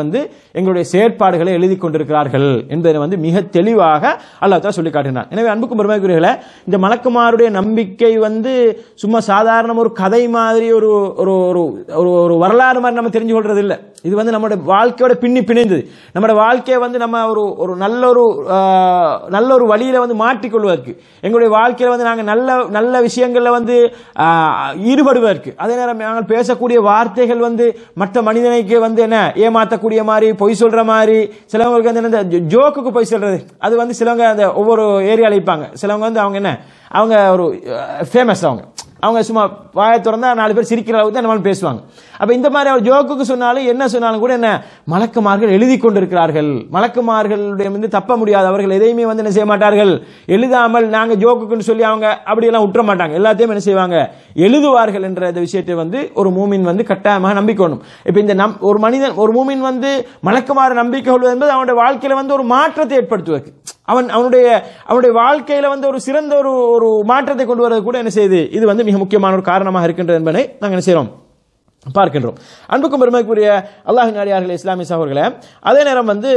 எங்களுடைய செயற்பாடுகளை எழுதி கொண்டிருக்கிறார்கள் என்பதை வந்து மிக தெளிவாக அல்லாஹ் தஆலா சொல்லி காட்டினார் எனவே அன்புக்கும் பெருமைக்குரியர்களே இந்த மலக்குமாருடைய நம்பிக்கை வந்து சும்மா சாதாரண ஒரு கதை மாதிரி ஒரு ஒரு ஒரு ஒரு ஒரு வரலாறு மாதிரி நம்ம தெரிஞ்சு கொள்றது இல்ல இது வந்து நம்மளுடைய வாழ்க்கையோட பின்னி பிணைந்தது நம்மளோட வாழ்க்கையை வந்து நம்ம ஒரு ஒரு நல்ல ஒரு ஆஹ், நல்ல ஒரு வழியில வந்து மாற்றிக்கொள்வதற்கு எங்களுடைய வாழ்க்கையில வந்து நாங்கள் நல்ல நல்ல விஷயங்கள்ல வந்து ஆஹ், ஈடுபடுவதற்கு அதே நேரம் நாங்கள் பேசக்கூடிய வார்த்தைகள் வந்து மற்ற மனிதனைக்கு வந்து என்ன ஏமாத்தக்கூடிய மாதிரி பொய் சொல்ற மாதிரி சிலவங்களுக்கு வந்து என்ன இந்த ஜோக்குக்கு பொய் சொல்றது அது வந்து சிலவங்க அந்த ஒவ்வொரு ஏரியால இருப்பாங்க சிலவங்க வந்து அவங்க என்ன அவங்க ஒரு ஃபேமஸ் அவங்க அவங்க சும்மா வாயை திறந்தா நாலு பேர் சிரிக்கிற அளவுக்கு தான் நம்ம பேசுவாங்க அப்ப இந்த மாதிரி அவர் ஜோக்குக்கு சொன்னாலும் என்ன சொன்னாலும் கூட என்ன மலக்குமார்கள் எழுதி கொண்டிருக்கிறார்கள் மலக்குமார்களுடைய வந்து தப்ப முடியாது அவர்கள் எதையுமே வந்து என்ன செய்ய மாட்டார்கள் எழுதாமல் நாங்க ஜோக்குக்குன்னு சொல்லி அவங்க அப்படியெல்லாம் விட்டுற மாட்டாங்க எல்லாத்தையும் என்ன செய்வாங்க எழுதுவார்கள் என்ற இந்த விஷயத்தை வந்து ஒரு மூமின் வந்து கட்டாயமாக நம்பிக்கணும் இப்ப இந்த நம் ஒரு மனிதன் ஒரு மூமின் வந்து மலக்குமாறு நம்பிக்கை கொள்வது என்பது அவனுடைய வாழ்க்கையில வந்து ஒரு மாற்றத்தை ஏற்படுத்துவதற்கு அவன் அவனுடைய அவனுடைய வாழ்க்கையில வந்து ஒரு சிறந்த ஒரு ஒரு மாற்றத்தை கொண்டு வரது கூட என்ன செய்யுது இது வந்து மிக முக்கியமான ஒரு காரணமாக இருக்கின்றது என்பதை நாங்கள் என்ன செய்றோம் பார்க்கின்றோம் அன்புக்கும் பெருமைக்குரிய அல்லாஹ் நாடியார்களே இஸ்லாமிய சகோதரர்களே அதே நேரம் வந்து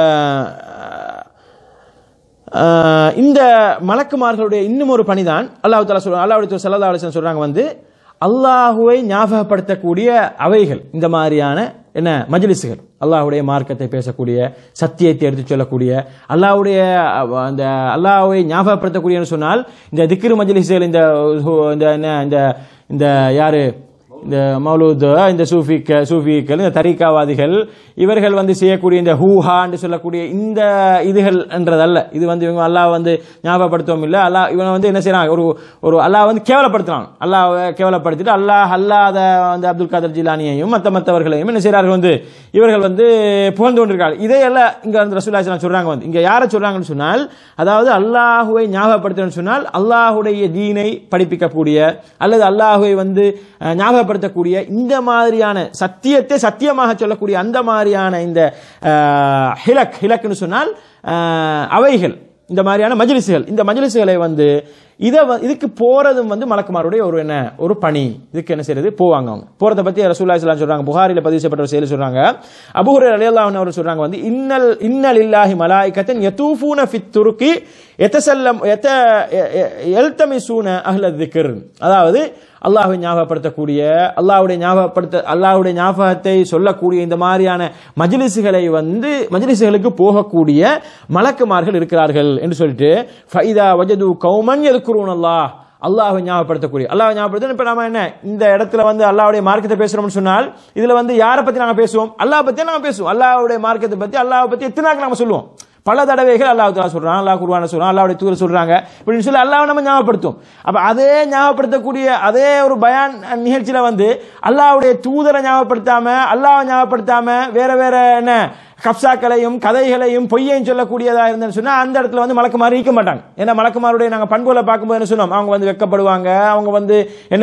ஆஹ், இந்த மலக்குமார்களுடைய இன்னும் ஒரு பணிதான் அல்லாஹ் தாலா சொல்ற அல்லாஹ் சல்லா அலிஸ்லாம் சொல்றாங்க வந்து அல்லாஹுவை ஞாபகப்படுத்தக்கூடிய அவைகள் இந்த மாதிரியான என்ன மஜ்லிஸுகள் அல்லாஹ்வுடைய மார்க்கத்தை பேசக்கூடிய சத்தியத்தை எடுத்து சொல்லக்கூடிய அல்லாஹ்வுடைய அஹ், அந்த அல்லாஹ்வை ஞாபகப்படுத்தக்கூடியன்னு சொன்னால் இந்த திக்ரு மஜ்லிஸுகள் இந்த இந்த என்ன இந்த இந்த யாரு இந்த மௌலூத் இந்த சூஃபிக்க சூஃபிக்கள் இந்த தரிகாவாதிகள் இவர்கள் வந்து செய்யக்கூடிய இந்த ஹூஹா என்று சொல்லக்கூடிய இந்த இதுகள் என்றதல்ல இது வந்து இவங்க அல்லாஹ் வந்து ஞாபகப்படுத்தவும் இல்லை அல்லாஹ் இவனை வந்து என்ன செய்யறாங்க ஒரு ஒரு அல்லாஹ் வந்து கேவலப்படுத்துறாங்க அல்லாஹ்வை கேவலப்படுத்திட்டு அல்லாஹ் அல்லாத வந்து அப்துல் காதர் ஜிலானியையும் மற்ற மற்றவர்களையும் என்ன செய்யறார்கள் வந்து இவர்கள் வந்து புகழ்ந்து கொண்டிருக்காங்க இதையெல்லாம் இங்க வந்து ரசூல்லா ஸல்லல்லாஹு அலைஹி வஸல்லம் சொல்றாங்க வந்து இங்க யாரை சொல்றாங்கன்னு சொன்னால் அதாவது அல்லாஹுவை ஞாபகப்படுத்தணும்னு சொன்னால் அல்லாஹுடைய தீனை படிப்பிக்கக்கூடிய அல்லது அல்லாஹுவை வந்து அஹ், ஞாபகப்படுத்தக்கூடிய இந்த மாதிரியான சத்தியத்தை சத்தியமாக சொல்லக்கூடிய அந்த மாதிரியான இந்த அஹ், ஹிலக் ஹிலக்னு சொன்னால் அஹ், அவைகள் இந்த மாதிரியான மஜ்லிஸுகள் இந்த மஜ்லிஸுகளை வந்து இதை வ- இதுக்கு போறதும் வந்து மலக்குமாருடைய ஒரு என்ன ஒரு பணி இதுக்கு என்ன செய்யறது போவாங்க அவங்க போறதை பத்தி ரசூலுல்லாஹி ஸல்லல்லாஹு அலைஹி சொல்றாங்க புகாரில பதிவு செய்யப்பட்ட ஒரு செய்தி சொல்றாங்க அபூஹுரைரா ரலியல்லாஹு அன்ஹு அவர் சொல்றாங்க வந்து இன்னல் இன்னல் இல்லாஹி மலாயிகத்தன் யதூஃபூன ஃபித் துருக்கி எத்தசல்லம் எத்த எல்தமிசூன அஹ்ல திக்ர் அதாவது அல்லாஹ்வை ஞாபகப்படுத்தக்கூடிய அல்லாஹ்வுடைய ஞாபகப்படுத்த அல்லாஹ்வுடைய ஞாபகத்தை சொல்லக்கூடிய இந்த மாதிரியான மஜ்லிஸுகளை வந்து மஜ்லிஸுகளுக்கு போகக்கூடிய மலக்குமார்கள் இருக்கிறார்கள் என்று சொல்லிட்டு ஃபைதா வஜது கௌமன் எதுக்குருவன் அல்லாஹ் அல்லாஹ்வை ஞாபகப்படுத்தக்கூடிய அல்லாஹ் ஞாபகப்படுத்த இப்ப நாம என்ன இந்த இடத்துல வந்து அல்லாஹ்வுடைய மார்க்கத்தை பேசுறோம்னு சொன்னால் இதுல வந்து யாரை பத்தி நாங்க பேசுவோம் அல்லாஹ் பத்தி நாங்க பேசுவோம் அல்லாஹ்வுடைய மார்க்கத்தை பத்தி அல்லாஹ் பத்தி எத்தனை நாள் நாம சொல்லுவோம் பல தடவைகள் அல்லாஹ் தஆலா சொல்றான் அல்லாஹ் குர்ஆன சொல்றான் அல்லாஹ்வுடைய தூதர் சொல்றாங்க இப்படின்னு சொல்லி அல்லாஹ் நம்ம ஞாபகப்படுத்தும் அப்ப அதே ஞாபகப்படுத்தக்கூடிய அதே ஒரு பயான் நிகழ்ச்சியில வந்து அல்லாஹ்வுடைய தூதரை ஞாபகப்படுத்தாம அல்லாஹ்வை ஞாபகப்படுத்தாம வேற வேற என்ன கப்சாக்களையும் கதைகளையும் பொய்யையும் சொல்லக்கூடியதா இருந்தேன்னு சொன்னா அந்த இடத்துல வந்து மலக்குமாறு இருக்க மாட்டாங்க ஏன்னா மலக்குமாருடைய நாங்க பண்புகளை பார்க்கும்போது என்ன சொன்னோம் அவங்க வந்து வெக்கப்படுவாங்க அவங்க வந்து என்ன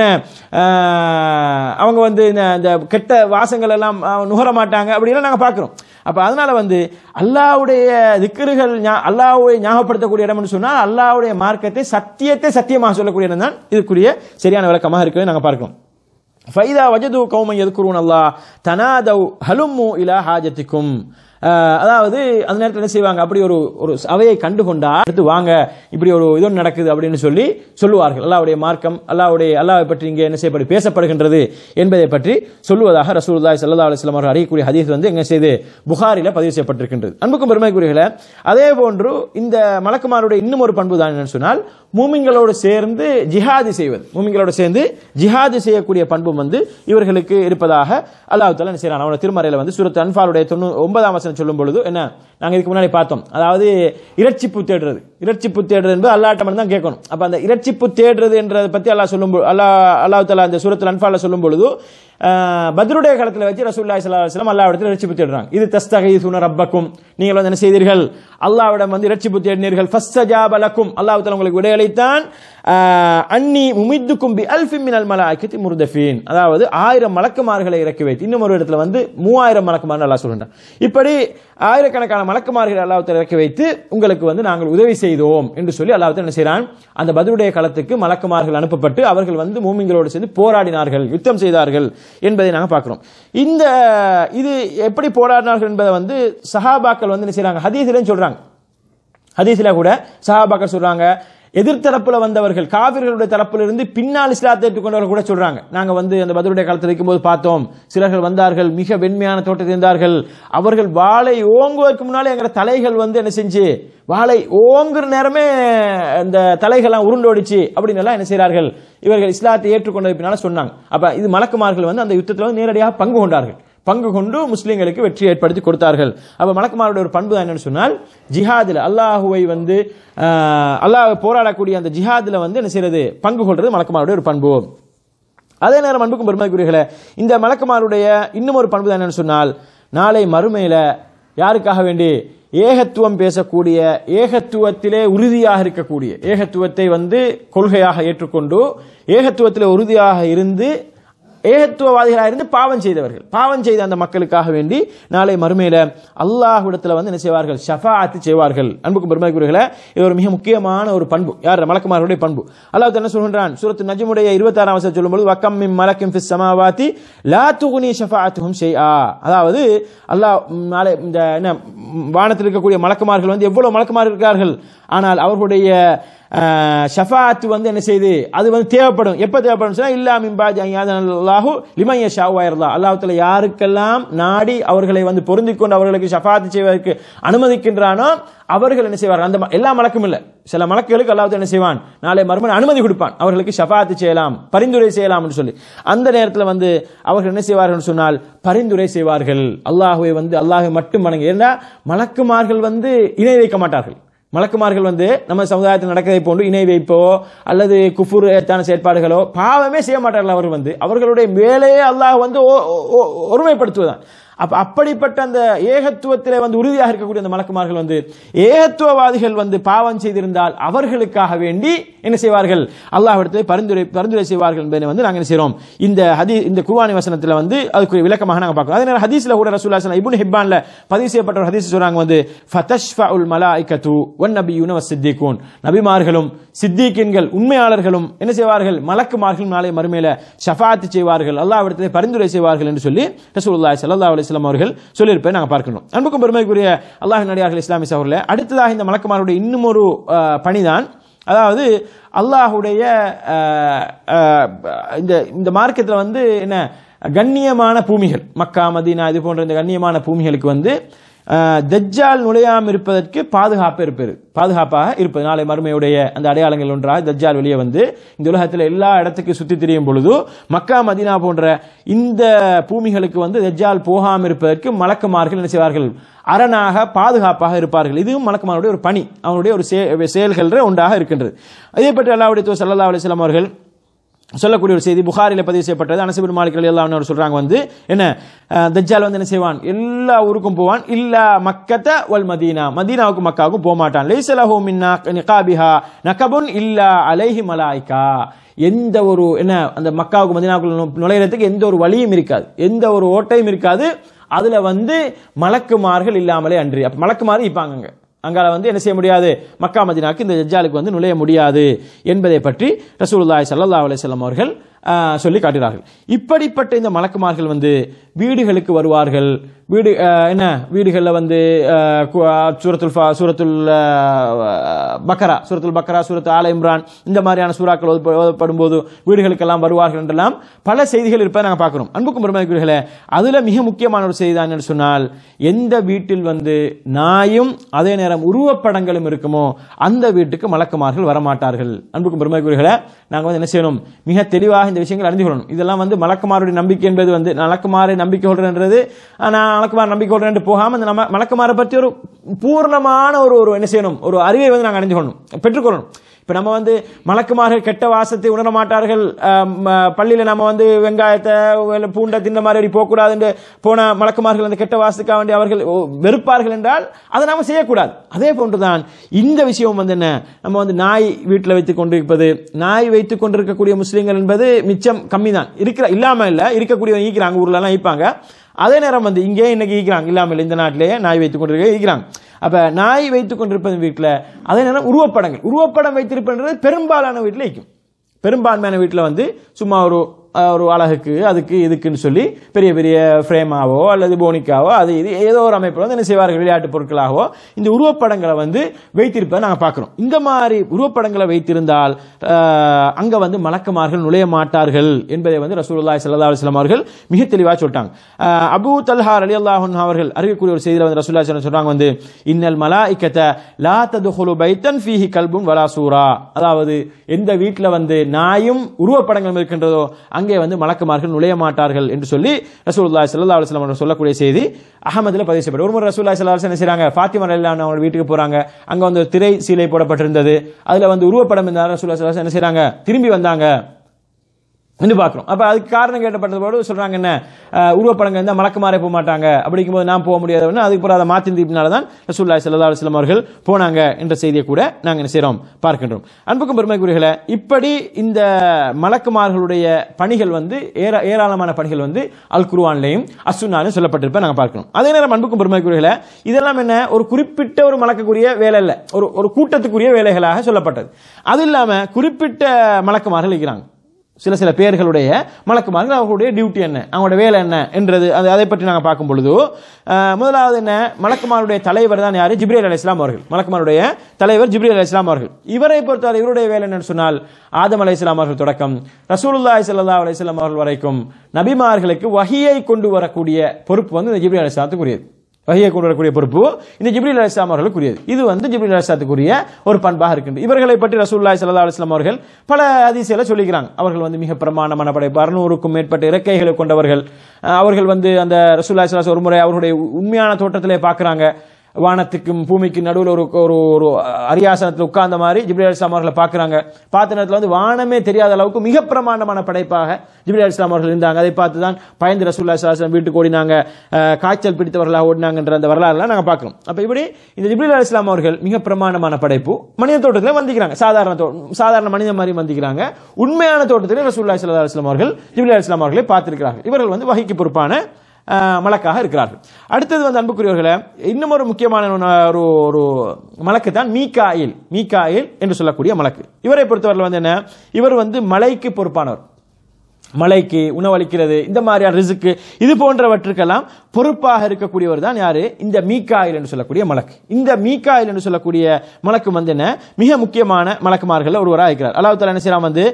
ஆஹ், அவங்க வந்து இந்த இந்த கெட்ட வாசங்கள் எல்லாம் ஆஹ், நுகர மாட்டாங்க அப்படிலாம் நாங்க பார்க்கிறோம் அப்ப அதனால வந்து அல்லாஹ்வுடைய திக்ருகள் ஞா- அல்லாஹ்வை ஞாபகப்படுத்தக்கூடிய இடம்னு சொன்னால் அல்லாஹ்வுடைய மார்க்கத்தை சத்தியத்தை சத்தியமாக சொல்லக்கூடிய இடம் தான் இதுக்குரிய சரியான விளக்கமாக இருக்கிறது நாங்க பார்க்கிறோம் ஃபைதா வஜது கௌமன் எதுக்குருவன் அல்லாஹ் தனாதவ் ஹலும்மு இலா ஹாஜத்திக்கும் அஹ், அதாவது அந்த நேரத்தில் என்ன செய்வாங்க அப்படி ஒரு ஒரு அவையை கண்டு கொண்டா அடுத்து வாங்க இப்படி ஒரு இது ஒன்று நடக்குது அப்படின்னு சொல்லி சொல்லுவார்கள் அல்லாஹ்வுடைய மார்க்கம் அல்லாஹ்வுடைய அல்லாஹ்வை பற்றி இங்கே என்ன செய்யப்படி பேசப்படுகின்றது என்பதை பற்றி சொல்லுவதாக ரசூலுல்லாஹி ஸல்லல்லாஹு அலைஹி வஸல்லம் அவர்கள் அறியக்கூடிய ஹதீஸ் வந்து எங்க செய்து புகாரில பதிவு செய்யப்பட்டிருக்கின்றது அன்புக்கும் பெருமைக்குரியர்களே அதே போன்று இந்த மலக்குமாருடைய இன்னும் ஒரு பண்பு தான் என்னன்னு சொன்னால் மூமின்களோடு சேர்ந்து ஜிஹாது செய்வது மூமின்களோடு சேர்ந்து ஜிஹாது செய்யக்கூடிய பண்பும் வந்து இவர்களுக்கு இருப்பதாக அல்லாஹ் தாலா என்ன செய்யறான் அவனோட திருமறையில வந்து சூரத் அன்பாலுடைய தொண்ணூ ஒன்பதாம் வசனம் சொல்லும் பொழுது என்ன நாங்க இதுக்கு முன்னாடி பார்த்தோம் அதாவது இறைச்சிப்பு தேடுறது இறைச்சிப்பு தேடுறது என்பது அல்லாட்ட மட்டும் தான் கேட்கணும் அப்ப அந்த இறைச்சிப்பு தேடுறது என்றதை பத்தி அல்லாஹ் சொல்லும் பொ- அல்லாஹ் அல்லாஹ் தாலா அந்த சூரத்தில் அன்பால சொல்லும் பொழுது ஆஹ், பத்ருடைய காலத்துல வச்சு ரசூலுல்லாஹி ஸல்லல்லாஹு அலைஹி வஸல்லம் அல்லாஹ் இடத்துல இறைச்சிப்பு தேடுறாங்க இது தஸ்தகீசுன ரப்பக்கும் நீங்கள் வந்து என்ன செய்தீர்கள் அல்லாஹ்விடம் வந்து இறைச்சிப்பு தேடினீர்கள் ஃபஸ்தஜாப லக்கும் அல்லாஹ் தாலா உங்களுக்கு விடை வேளைத்தான் ஆஹ், அன்னி முமித்துக்கும் பி அல்ஃபி மினல் மலாய்க்கத்தி முர்தஃபீன் அதாவது ஆயிரம் மலக்குமார்களை இறக்கி வைத்து இன்னும் ஒரு இடத்துல வந்து மூவாயிரம் மலக்குமார் அல்லாஹ் சொல்றான் இப்படி ஆயிரக்கணக்கான மலக்குமார்களை அல்லாஹ் இறக்கி வைத்து உங்களுக்கு வந்து நாங்கள் உதவி செய்தோம் என்று சொல்லி அல்லாஹ் என்ன செய்றான் அந்த பதிலுடைய களத்துக்கு மலக்குமார்கள் அனுப்பப்பட்டு அவர்கள் வந்து மூமிங்களோடு சேர்ந்து போராடினார்கள் யுத்தம் செய்தார்கள் என்பதை நாங்கள் பார்க்கிறோம் இந்த இது எப்படி போராடினார்கள் என்பதை வந்து சஹாபாக்கள் வந்து என்ன செய்றாங்க ஹதீஸ்லன்னு சொல்றாங்க ஹதீஸ்ல கூட சஹாபாக்கள் சொல்றாங்க எதிர்த்தரப்புல வந்தவர்கள் காவிர்களுடைய தரப்பிலிருந்து பின்னால் இஸ்லாத்தை ஏற்றுக்கொண்டவர்கள் கூட சொல்றாங்க நாங்க வந்து அந்த பதிலுடைய காலத்தில் இருக்கும்போது பார்த்தோம் சிலர்கள் வந்தார்கள் மிக வெண்மையான தோட்டத்தில் இருந்தார்கள் அவர்கள் வாளை ஓங்குவதற்கு முன்னாலே எங்கிற தலைகள் வந்து என்ன செஞ்சு வாளை ஓங்குற நேரமே அந்த தலைகள்லாம் உருண்டோடிச்சு அப்படின்னு எல்லாம் என்ன செய்றார்கள் இவர்கள் இஸ்லாத்தை ஏற்றுக்கொண்டது பின்னால சொன்னாங்க அப்ப இது மலக்குமார்கள் வந்து அந்த யுத்தத்தில் வந்து நேரடியாக பங்கு கொண்டார்கள் பங்கு கொண்டு முஸ்லிம்களுக்கு வெற்றி ஏற்படுத்தி கொடுத்தார்கள் அப்ப மலக்குமாரோட ஒரு பண்பு தான் என்னன்னு சொன்னால் ஜிஹாதில் அல்லாஹுவை வந்து ஆஹ், அல்லாஹ் போராடக்கூடிய அந்த ஜிஹாதில் வந்து என்ன செய்யறது பங்கு கொள்றது மலக்குமாரோட ஒரு பண்பு அதே நேரம் அன்புக்கும் பெருமைக்குரியர்களே இந்த மலக்குமாருடைய இன்னும் ஒரு பண்பு தான் என்னன்னு சொன்னால் நாளை மறுமையில யாருக்காக வேண்டி ஏகத்துவம் பேசக்கூடிய ஏகத்துவத்திலே உறுதியாக இருக்கக்கூடிய ஏகத்துவத்தை வந்து கொள்கையாக ஏற்றுக்கொண்டு ஏகத்துவத்திலே உறுதியாக இருந்து ஏகத்துவவாதிகளாக இருந்து பாவம் செய்தவர்கள் பாவம் செய்த அந்த மக்களுக்காக வேண்டி நாளை மறுமையில அல்லாஹ்விடத்துல வந்து என்ன செய்வார்கள் ஷஃபாஅத்து செய்வார்கள் அன்புக்கும் பெருமைக்குரியர்களே இது ஒரு மிக முக்கியமான ஒரு பண்பு யார் மலக்குமார்களுடைய பண்பு அல்லாஹ் என்ன சொல்கின்றான் சூரத்து நஜ்முடைய இருபத்தாறாம் வசனம் சொல்லும்போது வக்கம் மின் மலக்கும் ஃபிஸ் சமாவாதி லா துகுனி ஷஃபாஅத்துஹும் ஷைஆ அதாவது அல்லாஹ் ம், நாளை இந்த என்ன ம், வானத்தில் இருக்கக்கூடிய மலக்குமார்கள் வந்து எவ்வளவு மலக்குமார் இருக்கார்கள் ஆனால் அவர்களுடைய ஷஃபாத்து வந்து என்ன செய்யுது அது வந்து தேவைப்படும் எப்ப தேவைப்படும் சொன்னா இல்லா மின்பாஜ் அல்லாஹு லிமைய ஷாவாயிரலா அல்லாஹ்வுல யாருக்கெல்லாம் நாடி அவர்களை வந்து பொருந்திக் கொண்டு அவர்களுக்கு ஷஃபாத்து செய்வதற்கு அனுமதிக்கின்றானோ அவர்கள் என்ன செய்வார்கள் அந்த ம- எல்லா மலக்கும் இல்ல சில மலக்குகளுக்கு அல்லாஹ் என்ன செய்வான் நாளை மறுமணி அனுமதி கொடுப்பான் அவர்களுக்கு ஷஃபாத்து செய்யலாம் பரிந்துரை செய்யலாம் என்று சொல்லி அந்த நேரத்தில் வந்து அவர்கள் என்ன செய்வார்கள் சொன்னால் பரிந்துரை செய்வார்கள் அல்லாஹுவை வந்து அல்லாஹை மட்டும் வணங்கி ஏன்னா மலக்குமார்கள் வந்து இணை வைக்க மாட்டார்கள் மலக்குமார்கள் வந்து நம்ம சமுதாயத்தில் நடக்கதை போன்று இணை வைப்போ அல்லது குஃபுர் ஏத்தான செயற்பாடுகளோ பாவமே செய்ய மாட்டார்கள் அவர்கள் வந்து அவர்களுடைய வேலையே அல்லாஹ் வந்து ஒ- ஒ- ஒ- ஒருமைப்படுத்துவதான் அப்ப அப்படிப்பட்ட அந்த ஏகத்துவத்திலே வந்து உறுதியாக இருக்கக்கூடிய அந்த மலக்குமார்கள் வந்து ஏகத்துவவாதிகள் வந்து பாவம் செய்திருந்தால் அவர்களுக்காக வேண்டி என்ன செய்வார்கள் அல்லாஹ்விடத்தில் பரிந்துரை பரிந்துரை செய்வார்கள் என்பதை வந்து நாங்கள் என்ன செய்றோம் இந்த ஹதி இந்த குர்ஆனி வசனத்தில் வந்து அதுக்குரிய விளக்கமாக நாங்கள் பார்க்கிறோம் அதே நேரம் ஹதீஸ்ல கூட ரசூலுல்லாஹி ஸல்லல்லாஹு இப்னு ஹிப்பான்ல பதிவு செய்யப்பட்ட ஒரு ஹதீஸ் சொல்றாங்க வந்து ஃபதஷ்ஃபஉல் மலாயிகத்து வன் நபியுன வஸ்ஸித்தீகூன் நபிமார்களும் சித்தீக்கின்கள் உண்மையாளர்களும் என்ன செய்வார்கள் மலக்குமார்கள் நாளை மறுமையில ஷஃபாத்து செய்வார்கள் அல்லாஹ்விடத்தில் பரிந்துரை செய்வார்கள் என்று சொல்லி ரசூலுல்லாஹி ஸல்லல்லாஹு அலைஹி வஸல்லம் அவர்கள் சொல்லியிருப்பதை நாங்கள் பார்க்கணும் அன்புக்கும் பெருமைக்குரிய அல்லாஹ் நடிகார்கள் இஸ்லாமிய சகோதரர்களே அடுத்ததாக இந்த மலக்குமாருடைய இன்னும் ஒரு அஹ், பணிதான் அதாவது அல்லாஹுடைய அஹ், அஹ், இந்த இந்த மார்க்கத்தில் வந்து என்ன கண்ணியமான பூமிகள் மக்கா மதீனா இது போன்ற இந்த கண்ணியமான பூமிகளுக்கு வந்து அஹ், தஜ்ஜால் நுழையாமல் இருப்பதற்கு பாதுகாப்பு இருப்பது பாதுகாப்பாக இருப்பது நாளை மறுமையுடைய அந்த அடையாளங்கள் ஒன்றாக தஜ்ஜால் வெளியே வந்து இந்த உலகத்தில் எல்லா இடத்துக்கு சுத்தி திரியும் பொழுது மக்கா மதீனா போன்ற இந்த பூமிகளுக்கு வந்து தஜ்ஜால் போகாமல் இருப்பதற்கு மலக்குமார்கள் என்ன செய்வார்கள் அரணாக பாதுகாப்பாக இருப்பார்கள் இதுவும் மலக்குமாருடைய ஒரு பணி அவனுடைய ஒரு செய- செயல்கள் ஒன்றாக இருக்கின்றது அதே பற்றி அல்லாவுடைய தூதர் ஸல்லல்லாஹு அலைஹி வஸல்லம் அவர்கள் சொல்லக்கூடிய ஒரு செய்தி புகாரில பதிவு செய்யப்பட்டது அனசிபின் மாலிக் எல்லாம் அவர் சொல்றாங்க வந்து என்ன அஹ், தஜ்ஜால் வந்து என்ன செய்வான் எல்லா ஊருக்கும் போவான் இல்லா மக்கத்த வல் மதீனா மதீனாவுக்கும் மக்காவுக்கும் போக மாட்டான் லைசலஹு மின்னா நிகாபிஹா நகபுன் இல்லா அலைஹி மலாய்கா எந்த ஒரு என்ன அந்த மக்காவுக்கு மதீனாவுக்குள்ள நு- நுழையிறதுக்கு எந்த ஒரு வழியும் இருக்காது எந்த ஒரு ஓட்டையும் இருக்காது அதுல வந்து மலக்குமார்கள் இல்லாமலே அன்றி அப்ப மலக்குமாறு இப்பாங்க அங்க. அங்கால வந்து என்ன செய்ய முடியாது மக்கா மதினாக்கு இந்த தஜ்ஜாலுக்கு வந்து நுழைய முடியாது என்பதை பற்றி ரசூலுல்லாஹி ஸல்லல்லாஹு அலைஹி வஸல்லம் அவர்கள் ஆஹ், சொல்லி காட்டுகிறார்கள் இப்படிப்பட்ட இந்த மலக்குமார்கள் வந்து வீடுகளுக்கு வருவார்கள் வீடு ஆஹ், என்ன வீடுகளில் வந்து ஆஹ், கு- ஆஹ், சூரத்துல் ஃபா- சூரத்துல் ஆஹ், பக்கரா சூரத்துல் பக்கரா சூரத்து ஆல இம்ரான் இந்த மாதிரியான சூறாக்கள் ஓதப்ப- ஓதப்படும் போது வீடுகளுக்கெல்லாம் வருவார்கள் என்றெல்லாம் பல செய்திகள் இருப்பதை நாங்கள் பார்க்கிறோம் அன்புக்கும் பெருமதிக்குரியர்களே அதுல மிக முக்கியமான ஒரு செய்தி தான் என்னன்னு சொன்னால் எந்த வீட்டில் வந்து நாயும் அதே நேரம் உருவப்படங்களும் இருக்குமோ அந்த வீட்டுக்கு மலக்குமார்கள் வரமாட்டார்கள் அன்புக்கும் பெருமைக்குரியர்களே நாங்கள் வந்து என்ன செய்யணும் மிக தெளிவாக இந்த விஷயங்கள் அறிந்து கொள்ளணும் இதெல்லாம் வந்து மலக்குமாருடைய நம்பிக்கை என்பது வந்து மலக்குமாரை நம்பிக்கை கொள்றன்றது நான் மலக்குமார் நம்பிக்கை கொள்றேன் போகாம இந்த நம்ம மலக்குமாரை பற்றி ஒரு பூர்ணமான ஒரு ஒரு என்ன செய்யணும் ஒரு அறிவை வந்து நாங்கள் அறிந்து கொள்ளணும் பெற்றுக்கொள்ளணும் இப்ப நம்ம வந்து மலக்குமார்கள் கெட்ட வாசத்தை உணர மாட்டார்கள் ஆம், ஆ, பள்ளியில நம்ம வந்து வெங்காயத்தை இல்ல பூண்டை தின்ன மாதிரி போகக்கூடாதுன்னு போன மலக்குமார்கள் அந்த கெட்ட வாசத்துக்காக வேண்டி அவர்கள் ஓ, வெறுப்பார்கள் என்றால் அதை நாம செய்யக்கூடாது அதே போன்றுதான் இந்த விஷயம் வந்து என்ன நம்ம வந்து நாய் வீட்டில் வைத்துக் கொண்டிருப்பது நாய் வைத்துக் கொண்டிருக்கக்கூடிய முஸ்லீம்கள் என்பது மிச்சம் கம்மி தான் இருக்கிற இல்லாம இல்ல இருக்கக்கூடிய ஈக்கிறாங்க ஊர்ல எல்லாம் ஈப்பாங்க அதே நேரம் வந்து இங்கே இன்னைக்கு ஈக்கிறாங்க இல்லாம இல்லை இந்த நாட்டிலேயே நாய் வைத்துக் கொண்டிருக்க ஈக்கிறாங்க அப்ப நாய் வைத்துக் கொண்டிருப்பது வீட்டில் அதே நேரம் உருவப்படங்கள் உருவப்படம் வைத்திருப்பது பெரும்பாலான வீட்டில் ஈக்கும் பெரும்பான்மையான வீட்டில் வந்து சும்மா ஒரு அஹ், ஒரு அழகுக்கு அதுக்கு இதுக்குன்னு சொல்லி பெரிய பெரிய ஃப்ரேமாவோ அல்லது போனிக்காவோ அது இது ஏதோ ஒரு அமைப்பில் வந்து என்ன செய்வார்கள் விளையாட்டு பொருட்களாகவோ இந்த உருவப்படங்களை வந்து வைத்திருப்பதை நாங்கள் பார்க்குறோம் இந்த மாதிரி உருவப்படங்களை வைத்திருந்தால் அஹ், அங்க வந்து மலக்குமார்கள் நுழைய மாட்டார்கள் என்பதை வந்து ரசூலுல்லாஹி ஸல்லல்லாஹு அலைஹி வஸல்லம் அவர்கள் மிக தெளிவாக சொல்லிட்டாங்க அஹ், அபூ தல்ஹா ரலியல்லாஹு அன்ஹு அவர்கள் அறிவிக்கக்கூடிய ஒரு செய்தியில் வந்து ரசூலுல்லாஹி ஸல்லல்லாஹு அலைஹி வஸல்லம் சொல்றாங்க வந்து இன்னல் மலாயிக்கத லா ததுஹுலு பைத்தன் ஃபீஹி கல்புன் வலா சூரா அதாவது எந்த வீட்டில் வந்து நாயும் உருவப்படங்களும் இருக்கின்றதோ அங்கே வந்து மலக்குமார்கள் நுழைய மாட்டார்கள் என்று சொல்லி ரசூலுல்லாஹி ஸல்லல்லாஹு அலைஹி வஸல்லம் அவர்கள் சொல்லக்கூடிய செய்தி அகமதுல பதிவு செய்யப்படும் ஒரு முறை ரசூலுல்லாஹி ஸல்லல்லாஹு அலைஹி வஸல்லம் என்ன செய்றாங்க ஃபாத்திமா ரலியல்லாஹு அவங்க வீட்டுக்கு போறாங்க அங்க வந்து ஒரு திரை சீலை போடப்பட்டிருந்தது அதுல வந்து உருவப்படம் இருந்தார் ரசூலுல்லாஹி ஸல்லல்லாஹு அலைஹி வஸல்லம் என்ன செய்றாங்க திரும்பி வந்தாங்க என்று பார்க்கிறோம் அப்ப அதுக்கு காரணம் கேட்டப்பட்டதோடு சொல்றாங்க என்ன அஹ், உருவப்படங்கள் இருந்தால் மலக்குமாரே போக மாட்டாங்க அப்படிங்கும்போது நான் போக முடியாதுன்னு அதுக்கு பிறகு அதை மாற்றி திருப்பினால தான் ரசூல்லாய் சல்லா அலுவலம் அவர்கள் போனாங்க என்ற செய்தியை கூட நாங்கள் என்ன செய்றோம் பார்க்கின்றோம் அன்புக்கும் பெருமைக்குரியர்களே இப்படி இந்த மலக்குமார்களுடைய பணிகள் வந்து ஏரா ஏராளமான பணிகள் வந்து அல் குருவான்லையும் அசுனாலும் சொல்லப்பட்டிருப்ப நாங்கள் பார்க்கணும் அதே நேரம் அன்புக்கும் பெருமைக்குரியர்களே இதெல்லாம் என்ன ஒரு குறிப்பிட்ட ஒரு மலக்கக்கூடிய வேலை இல்லை ஒரு ஒரு கூட்டத்துக்குரிய வேலைகளாக சொல்லப்பட்டது அது இல்லாம குறிப்பிட்ட மலக்குமார்கள் இருக்கிறாங்க சில சில பேர்களுடைய மலக்குமார்கள் அவர்களுடைய டியூட்டி என்ன அவங்களுடைய வேலை என்ன என்றது அது அதை பற்றி நாங்கள் பார்க்கும் பொழுது அஹ், முதலாவது என்ன மலக்குமாருடைய தலைவர் தான் யாரு ஜிப்ரேல் அலி இஸ்லாம் அவர்கள் மலக்குமாருடைய தலைவர் ஜிப்ரேல் அலி இஸ்லாம் அவர்கள் இவரை பொறுத்தவரை இவருடைய வேலை என்னன்னு சொன்னால் ஆதம் அலை இஸ்லாம் அவர்கள் தொடக்கம் ரசூலுல்லாஹி ஸல்லல்லாஹு அலைஹி வஸல்லம் அவர்கள் வரைக்கும் நபிமார்களுக்கு வஹியை கொண்டு வரக்கூடிய பொறுப்பு வந்து இந்த ஜிப்ரேல் அலி இஸ்லாத்துக்குரியது வகையை கொண்டு வரக்கூடிய பொறுப்பு இந்த ஜிப்ரீல் அலிஸ்லாம் அவர்களுக்குரியது இது வந்து ஜிப்ரீல் அலிஸ்லாத்துக்குரிய ஒரு பண்பாக இருக்கின்றது இவர்களை பற்றி ரசூல்லாய் சல்லா அலிஸ்லாம் அவர்கள் பல அதிசயங்களை சொல்லிக்கிறாங்க அவர்கள் வந்து மிக பிரமாண்டமான படைப்பு அறுநூறுக்கும் மேற்பட்ட இறக்கைகளை கொண்டவர்கள் அஹ், அவர்கள் வந்து அந்த ரசூல்லாய் சல்லாஸ் ஒரு முறை அவருடைய உண்மையான தோட்டத்திலே பார்க்குறாங்க வானத்துக்கும் பூமிக்கும் நடுவில் ஒரு ஒரு ஒரு அரியாசனத்தில் உட்கார்ந்த மாதிரி ஜிப்ரீல் அலிஸ்லாம் அவர்களை பார்க்குறாங்க பார்த்த நேரத்தில் வந்து வானமே தெரியாத அளவுக்கு மிக பிரமாண்டமான படைப்பாக ஜிப்ரீல் அலிஸ்லாம் அவர்கள் இருந்தாங்க அதை பார்த்து தான் பயந்து ரசூல்லா சலாஹம் வீட்டுக்கு ஓடினாங்க அஹ், காய்ச்சல் பிடித்தவர்களாக ஓடினாங்கன்ற அந்த வரலாறுலாம் நாங்கள் பார்க்கிறோம் அப்போ இப்படி இந்த ஜிப்ரீல் அலிஸ்லாம் அவர்கள் மிக பிரமாண்டமான படைப்பு மனித தோட்டத்தில் வந்திக்கிறாங்க சாதாரண தோ- சாதாரண மனித மாதிரி வந்திக்கிறாங்க உண்மையான தோட்டத்தில் ரசூல்லா சல்லா அலிஸ்லாம் அவர்கள் ஜிப்ரீல் அலிஸ்லாம் அவர்களை பார்த்திருக்கிறார்கள் இவர்கள் வந்து வகைக்கு பொறுப்பான அஹ், மலக்காக இருக்கிறார்கள் அடுத்தது வந்து அன்புக்குரியவர்களே இன்னும் ஒரு முக்கியமான ஒண்ணு, ஒரு ஒரு மலக்கு தான் மீகாயில் மீகாயில் என்று சொல்லக்கூடிய மலக்கு இவரை பொறுத்தவரை வந்து என்ன இவர் வந்து மலைக்கு பொறுப்பானவர் மலைக்கு உணவளிக்கிறது இந்த மாதிரியான ரிசுக்கு இது போன்றவற்றுக்கெல்லாம் பொறுப்பாக இருக்கக்கூடியவர் தான் யாரு இந்த மீக்காயில் என்று சொல்லக்கூடிய மலக்கு இந்த மீக்காயில் என்று சொல்லக்கூடிய மலக்கு வந்து என்ன மிக முக்கியமான மலக்குமார்கள் ஒருவராக இருக்கிறார் அல்லாஹ் தாலா என்ன செய்யலாம் வந்து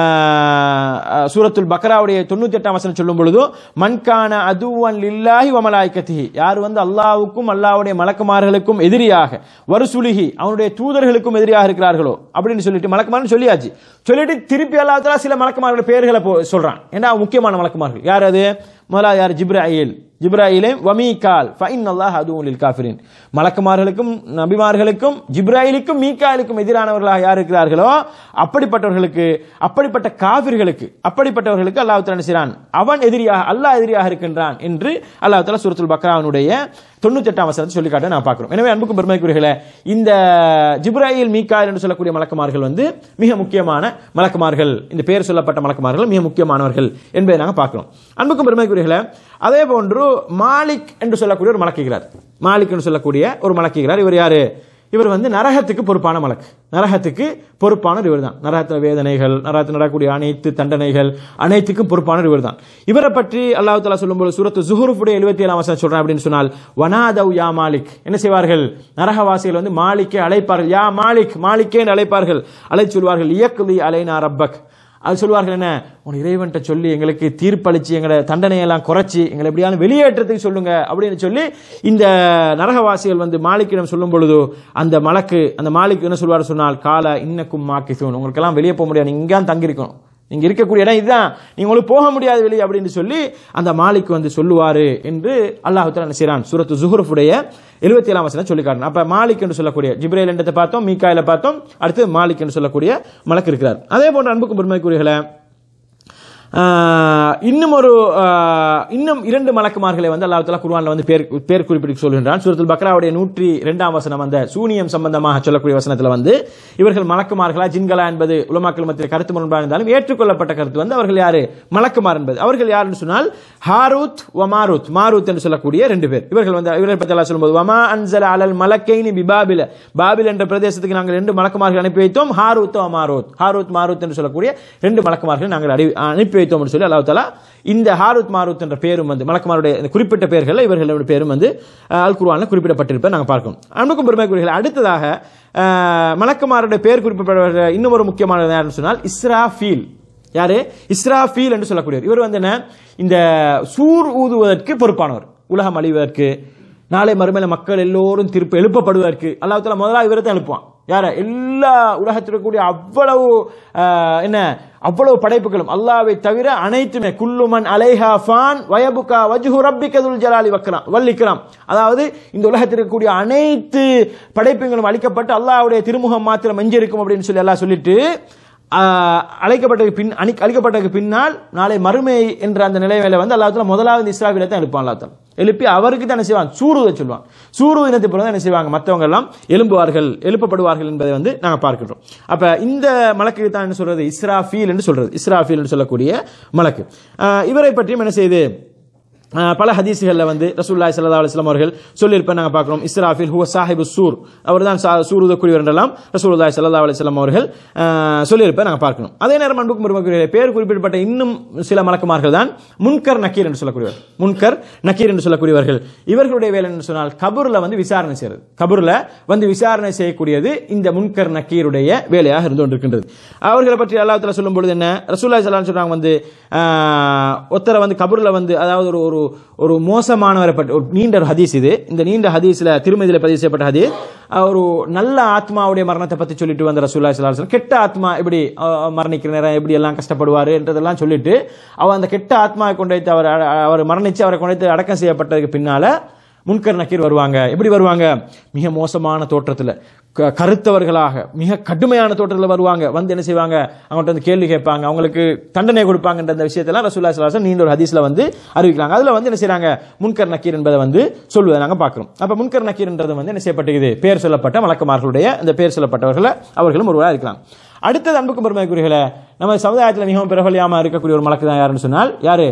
ஆஹ், ஆஹ், சூரத்துல் பக்ராவுடைய தொண்ணூத்தி எட்டாம் வசனம் சொல்லும் பொழுது மன்கான அதுவன் லில்லாஹி வமலாய்கத்திஹி யார் வந்து அல்லாஹ்வுக்கும் அல்லாஹ்வுடைய மலக்குமார்களுக்கும் எதிரியாக வருசுலிஹி அவனுடைய தூதர்களுக்கும் எதிரியாக இருக்கிறார்களோ அப்படின்னு சொல்லிட்டு மலக்குமார்னு சொல்லியாச்சு சொல்லிட்டு திருப்பி அல்லாஹ் தாலா சில மலக்குமார்களுடைய பெயர்களை போ- சொல்றான் ஏன்னா முக்கியமான மலக்குமார்கள் யார் அது முதலா யார் ஜிப்ராயில் ஜிப்ராயிலே வமீகால் ஃபைன் அல்லாஹ் அதுவும் லில் காஃபிரின் மலக்குமார்களுக்கும் நபிமார்களுக்கும் ஜிப்ராயிலுக்கும் மீகாலுக்கும் எதிரானவர்களாக யார் இருக்கிறார்களோ அப்படிப்பட்டவர்களுக்கு அப்படிப்பட்ட காபிர்களுக்கு அப்படிப்பட்டவர்களுக்கு அல்லாஹ் தஆலா என்ன செய்றான் அவன் எதிரியாக அல்லாஹ் எதிரியாக இருக்கின்றான் என்று அல்லாஹ் தஆலா சூரத்துல் பக்ராவுடைய தொண்ணூத்தி எட்டாம் வசனத்தை சொல்லி காட்ட நான் பார்க்கிறோம் எனவே அன்புக்கும் பெருமைக்குரியர்களே இந்த ஜிப்ராயில் மீகாயில் என்று சொல்லக்கூடிய மலக்குமார்கள் வந்து மிக முக்கியமான மலக்குமார்கள் இந்த பெயர் சொல்லப்பட்ட மலக்குமார்கள் மிக முக்கியமானவர்கள் என்பதை நாங்கள் பார்க்கிறோம் அன்புக்கும் பெருமைக்குரியர்களே அதே போன்று மாலிக் என்று சொல்லக்கூடிய ஒரு மலக்குகிறார் மாலிக் என்று சொல்லக்கூடிய ஒரு மலக்குகிறார் இவர் யாரு இவர் வந்து நரகத்துக்கு பொறுப்பான மலக்கு நரகத்துக்கு பொறுப்பானவர் இவர் தான் நரகத்தில் வேதனைகள் நரகத்தில் நடக்கக்கூடிய அனைத்து தண்டனைகள் அனைத்துக்கும் பொறுப்பானவர் இவர் தான் இவரை பற்றி அல்லாஹ் தாலா சொல்லும்போது சூரத்து ஜுஹுருஃபுடைய எழுபத்தி ஏழாம் வசனம் சொல்றேன் அப்படின்னு சொன்னால் வனாதவ் யா மாலிக் என்ன செய்வார்கள் நரகவாசிகள் வந்து மாலிக்கை அழைப்பார்கள் யா மாலிக் மாலிக்கே என்று அழைப்பார்கள் அழைச்சு சொல்வார்கள் இயக்குதி அலைனா ரப்பக் அது சொல்வார்கள் என்ன உன் இறைவன்ட்ட சொல்லி எங்களுக்கு தீர்ப்பளிச்சு எங்களை தண்டனையெல்லாம் குறைச்சி எங்களை எப்படியாலும் வெளியேற்றத்துக்கு சொல்லுங்க அப்படின்னு சொல்லி இந்த நரகவாசிகள் வந்து மாலிக்கிடம் சொல்லும் பொழுது அந்த மலக்கு அந்த மாலிக் என்ன சொல்வார் சொன்னால் கால இன்னக்கும் மாக்கிசூன் உங்களுக்கெல்லாம் வெளியே போக முடியாது நீங்க இங்கே தங்கியிருக்கணும் நீங்க இருக்கக்கூடிய இடம் இதுதான் நீங்க உங்களுக்கு போக முடியாது வெளியே அப்படின்னு சொல்லி அந்த மாலிக் வந்து சொல்லுவாரு என்று அல்லாஹ் என்ன செய்றான் சூரத்து ஜுஹ்ருஃபுடைய எழுபத்தி ஏழாம் வசனம் சொல்லி காட்டணும் அப்ப மாலிக் என்று சொல்லக்கூடிய ஜிப்ரேல் என்றதை பார்த்தோம் மீகாயில பார்த்தோம் அடுத்து மாலிக் என்று சொல்லக்கூடிய மலக்கு இருக்கிறார் அதே போன்ற அன்புக்கும் பெருமைக்குரியர்களே ஆஹ் இன்னும் ஒரு ஆஹ் இன்னும் இரண்டு மலக்குமார்களை வந்து அல்லாஹ் தஆலா குர்ஆன்ல வந்து பேர் பேர் குறிப்பிட்டு சொல்கின்றான் சூரத்துல் பக்ராவுடைய நூற்றி இரண்டாம் வசனம் அந்த சூனியம் சம்பந்தமாக சொல்லக்கூடிய வசனத்துல வந்து இவர்கள் மலக்குமார்களா ஜின்களா என்பது உலமாக்கள் மத்தியில் கருத்து முரண்பாக இருந்தாலும் ஏற்றுக்கொள்ளப்பட்ட கருத்து வந்து அவர்கள் யாரு மலக்குமார் என்பது அவர்கள் யாருன்னு சொன்னால் ஹாரூத் வமாரூத் மாரூத் என்று சொல்லக்கூடிய ரெண்டு பேர் இவர்கள் வந்து இவர்கள் பற்றி அல்லாஹ் சொல்லும்போது வமா அன்சல அலல் மலக்கைனி பிபாபில பாபில் என்ற பிரதேசத்துக்கு நாங்கள் ரெண்டு மலக்குமார்கள் அனுப்பி வைத்தோம் ஹாரூத் மாரூத் ஹாரூத் மாரூத் என்று சொல்லக்கூடிய ரெண்டு மலக்குமார்கள் நாங்கள் அறி- அனுப்பி வைத்தோம் என்று சொல்லி அல்லாஹ் தஆலா இந்த ஹாரூத் மாரூத் என்ற பேரும் வந்து மலக்குமாருடைய இந்த குறிப்பிட்ட பெயர்கள் இவர்களுடைய பேரும் வந்து அஹ், அல் குர்ஆன்ல குறிப்பிடப்பட்டிருப்பதை நாங்கள் பார்க்கணும் அன்புக்கும் பெருமைக்குரியர்கள் அடுத்ததாக அஹ், மலக்குமாருடைய பெயர் குறிப்பிடப்பட்ட இன்னும் ஒரு முக்கியமானது யாருன்னு சொன்னால் இஸ்ராஃபீல் யாரு இஸ்ராஃபீல் என்று சொல்லக்கூடியவர் இவர் வந்து என்ன இந்த சூர் ஊதுவதற்கு பொறுப்பானவர் உலகம் அழிவதற்கு நாளை மறுமையில மக்கள் எல்லோரும் திருப்ப எழுப்பப்படுவதற்கு அல்லாஹ் தஆலா முதலாக இவரை தான் எழுப்புவான் யார எல்லா உலகத்தில் இருக்கக்கூடிய அவ்வளவு ஆஹ், என்ன அவ்வளவு படைப்புகளும் அல்லாவை தவிர அனைத்துமே குல்லுமன் அலைஹா ஃபான் வயபுகா வஜ்ஹு ரப்பிகதுல் ஜலாலி வக்ராம் வல்லிக்ராம் அதாவது இந்த உலகத்தில் இருக்கக்கூடிய அனைத்து படைப்புகளும் அளிக்கப்பட்டு அல்லாஹ்வுடைய திருமுகம் மாத்திரம் எஞ்சிருக்கும் அப்படின்னு சொல்லி எல்லாம் சொல்லிட்டு ஆஹ், அழைக்கப்பட்டதுக்கு பின் அணி அழிக்கப்பட்டதுக்கு பின்னால் நாளை மறுமை என்ற அந்த நிலைமையில வந்து அல்லாஹ் தஆலா முதலாவது இஸ்ராவில தான் எழுப்பான் அல்லாஹ் தஆலா. எழுப்பி அவருக்கு தான் என்ன செய்வாங்க சூருதை சொல்லுவாங்க சூரு இனத்தை பிறகு தான் என்ன செய்வாங்க மற்றவங்க எல்லாம் எழும்புவார்கள் எழுப்பப்படுவார்கள் என்பதை வந்து நாங்கள் பார்க்கின்றோம் அப்ப இந்த மலக்கு தான் என்ன சொல்றது இஸ்ராஃபீல் என்று சொல்றது இஸ்ராஃபீல் என்று சொல்லக்கூடிய மலக்கு ஆஹ், இவரை பற்றியும் என்ன செய்யுது ஆஹ், பல ஹதீஸ்களில் வந்து ரசூல்லாய் சல்லா அலுவலாம் அவர்கள் சொல்லியிருப்பேன் நாங்கள் பார்க்கிறோம் இஸ்ராஃபில் ஹுவ சாஹிபு சூர் அவர் தான் சூர் உதக்கூடியவர் என்றெல்லாம் ரசூலுல்லாய் சல்லா அலுவலாம் அவர்கள் ஆஹ், சொல்லியிருப்பேன் நாங்கள் பார்க்கணும் அதே நேரம் அன்புக்கும் பெருமக்குரிய பேர் குறிப்பிடப்பட்ட இன்னும் சில மலக்குமார்கள் தான் முன்கர் நக்கீர் என்று சொல்லக்கூடியவர் முன்கர் நக்கீர் என்று சொல்லக்கூடியவர்கள் இவர்களுடைய வேலை என்று சொன்னால் கபூர்ல வந்து விசாரணை செய்யறது கபூர்ல வந்து விசாரணை செய்யக்கூடியது இந்த முன்கர் நக்கீருடைய வேலையாக இருந்து கொண்டிருக்கின்றது அவர்களை பற்றி அல்லாஹ் தஆலா சொல்லும் பொழுது என்ன ரசூல்லா ஸல்லல்லாஹு சொல்றாங்க வந்து ஆஹ், ஒருத்தரை வந்து கபூர்ல வந்து அதாவது ஒரு ஒரு ஒரு மோசமானவரை பற்றி ஒரு நீண்ட ஒரு ஹதீஸ் இது இந்த நீண்ட ஹதீஸ்ல திருமதியில பதிவு செய்யப்பட்ட ஹதீஸ் அஹ், ஒரு நல்ல ஆத்மாவுடைய மரணத்தை பத்தி சொல்லிட்டு வந்த ரசூல்லா ஸல்லல்லாஹு அலைஹி வஸல்லம் கெட்ட ஆத்மா எப்படி அஹ், மரணிக்கிற நேரம் எப்படி எல்லாம் கஷ்டப்படுவாரு என்றதெல்லாம் சொல்லிட்டு அவர் அந்த கெட்ட ஆத்மாவை கொண்டு வைத்து அவர் அ- அவர் மரணிச்சு அவரை கொண்டு வைத்து அடக்கம் செய்யப்பட்டதுக்கு பின்னால முன்கர் நக்கீர் வருவாங்க எப்படி வருவாங்க மிக மோசமான தோற்றத்தில் க- கருத்தவர்களாக மிக கடுமையான தோற்றத்தில் வருவாங்க வந்து என்ன செய்வாங்க அவங்கள்ட்ட வந்து கேள்வி கேட்பாங்க அவங்களுக்கு தண்டனை கொடுப்பாங்கன்ற அந்த விஷயத்தெல்லாம் ரசூல்லா சலாசன் நீண்ட ஒரு ஹதீஸ்ல வந்து அறிவிக்கிறாங்க அதுல வந்து என்ன செய்றாங்க முன்கர் நக்கீர் என்பதை வந்து சொல்வதை நாங்க பார்க்கிறோம் அப்ப முன்கர் நக்கீர்ன்றது வந்து என்ன செய்யப்பட்டிருக்குது பேர் சொல்லப்பட்ட மலக்குமார்களுடைய அந்த பேர் சொல்லப்பட்டவர்களை அவர்களும் ஒருவராக இருக்கலாம் அடுத்தது அன்புக்கும் பெருமைக்குரியர்களே நம்ம சமுதாயத்தில் மிகவும் பிரபலியமா இருக்கக்கூடிய ஒரு மலக்கு தான் யாருன்னு சொன்னால் யாரு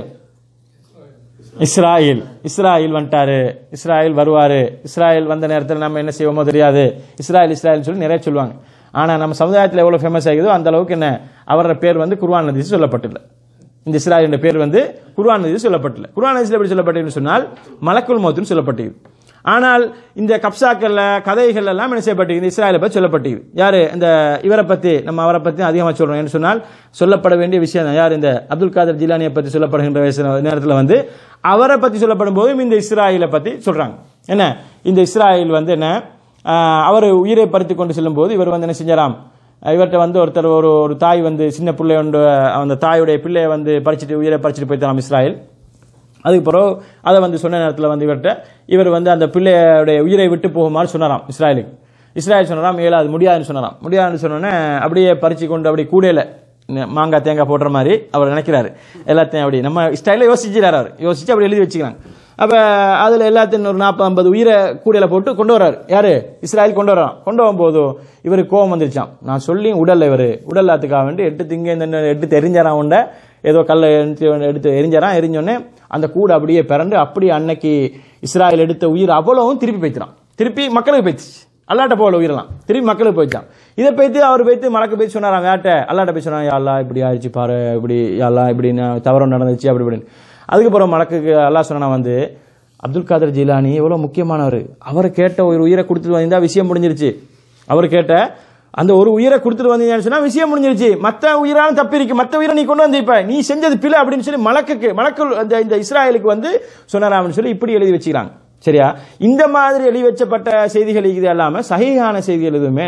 இஸ்ராயில் இஸ்ராயில் வந்துட்டாரு இஸ்ராயில் வருவாரு இஸ்ராயில் வந்த நேரத்தில் நம்ம என்ன செய்வோமோ தெரியாது இஸ்ராயில் இஸ்ராயில் சொல்லி நிறைய சொல்லுவாங்க ஆனா நம்ம சமுதாயத்தில் எவ்வளவு ஃபேமஸ் ஆகிதோ அந்த அளவுக்கு என்ன அவரோட பேர் வந்து குர்ஆன் நதிஸ் சொல்லப்பட்டில்லை இந்த இஸ்ராயில் என்ற பேர் வந்து குர்ஆன் நதிஸ் சொல்லப்பட்டில்லை குர்ஆன் நதிஸில் எப்படி சொல்லப்பட்டிருன்னு சொன்னால் மலக்குல் மௌத்துன்னு சொல்லப்பட்டிருக்கு ஆனால் இந்த கப்சாக்கள்ல கதைகள் எல்லாம் என்ன செய்யப்பட்டிருக்கு இந்த இஸ்ராயலை பற்றி சொல்லப்பட்டிருக்கு யாரு இந்த இவரை பத்தி நம்ம அவரை பத்தி அதிகமாக சொல்றோம் என்று சொன்னால் சொல்லப்பட வேண்டிய விஷயம் தான் யார் இந்த அப்துல் காதர் ஜிலானியை பத்தி சொல்லப்படுகின்ற வயசு- நேரத்தில் வந்து அவரை பத்தி சொல்லப்படும் போதும் இந்த இஸ்ராயலை பத்தி சொல்றாங்க என்ன இந்த இஸ்ராயல் வந்து என்ன ஆஹ், அவர் உயிரை பறித்து கொண்டு செல்லும் போது இவர் வந்து என்ன செஞ்சாராம் இவர்கிட்ட வந்து ஒருத்தர் ஒரு ஒரு தாய் வந்து சின்ன பிள்ளை ஒன்று அந்த தாயுடைய பிள்ளையை வந்து பறிச்சுட்டு உயிரை பறிச்சுட்டு போய்த்தாராம் இஸ்ராயல் அதுக்கு பிறகு அதை வந்து சொன்ன நேரத்தில் வந்து இவர்கிட்ட இவர் வந்து அந்த பிள்ளையுடைய உயிரை விட்டு போகுமாறு சொன்னாராம் இஸ்ராயலுக்கு இஸ்ராயல் சொன்னாராம் ஏழா அது முடியாதுன்னு சொன்னாராம் முடியாதுன்னு சொன்னோன்னே அப்படியே பறிச்சு கொண்டு அப்படி கூடையில ந- மாங்காய் தேங்காய் போடுற மாதிரி அவர் நினைக்கிறாரு எல்லாத்தையும் அப்படி நம்ம ஸ்டைலில் யோசிச்சுறாரு அவர் யோசிச்சு அப்படி எழுதி வச்சுக்கிறாங்க அப்ப அதுல எல்லாத்தையும் ஒரு நாற்பது ஐம்பது உயிரை கூடையில போட்டு கொண்டு வர்றாரு யாரு இஸ்ராயல் கொண்டு வர்றான் கொண்டு வரும்போது இவருக்கு கோவம் வந்துருச்சான் நான் சொல்லி உடல்ல இவர் உடல்லாத்துக்காக வேண்டி எட்டு திங்க இந்த எடுத்து தெரிஞ்சாரான் உண்ட ஏதோ கல்லை எடுத்து எடுத்து எரிஞ்சாரான் எரிஞ்சோடனே அந்த கூடை அப்படியே பிறண்டு அப்படியே அன்னைக்கு இஸ்ராயல் எடுத்த உயிர் அவ்வளவும் திருப்பி போய்த்தான் திருப்பி மக்களுக்கு போயிடுச்சு அல்லாட்ட போகல உயிரெல்லாம் திருப்பி மக்களுக்கு போயிடுச்சான் இதை போய்த்து அவர் போய்த்து மலக்கு போய் சொன்னாராம் யார்ட்ட அல்லாட்ட போய் சொன்னாங்க அல்லா இப்படி ஆயிடுச்சு பாரு இப்படி அல்லா இப்படி நான் தவறு நடந்துச்சு அப்படி இப்படின்னு அதுக்கப்புறம் மலக்குக்கு அல்லாஹ் சொன்னா வந்து அப்துல் காதர் ஜிலானி எவ்வளவு முக்கியமானவர் அவர் கேட்ட ஒரு உயிரை கொடுத்துட்டு வந்தா விஷயம் முடிஞ்சிருச்சு அவர் கேட்ட அந்த ஒரு உயிரை கொடுத்துட்டு வந்தீங்கன்னு சொன்னா விஷயம் முடிஞ்சிருச்சு மத்த உயிராலும் தப்பி இருக்கு மத்த உயிரை நீ கொண்டு வந்து இப்ப நீ செஞ்சது பிழை அப்படின்னு சொல்லி மலக்குக்கு மலக்கு இந்த இந்த இஸ்ராயலுக்கு வந்து சொன்னாராம்னு சொல்லி இப்படி எழுதி வச்சுக்கிறாங்க சரியா இந்த மாதிரி எழுதி வச்சப்பட்ட செய்திகள் இது இல்லாம சகிஹான செய்திகள் எதுவுமே என்ன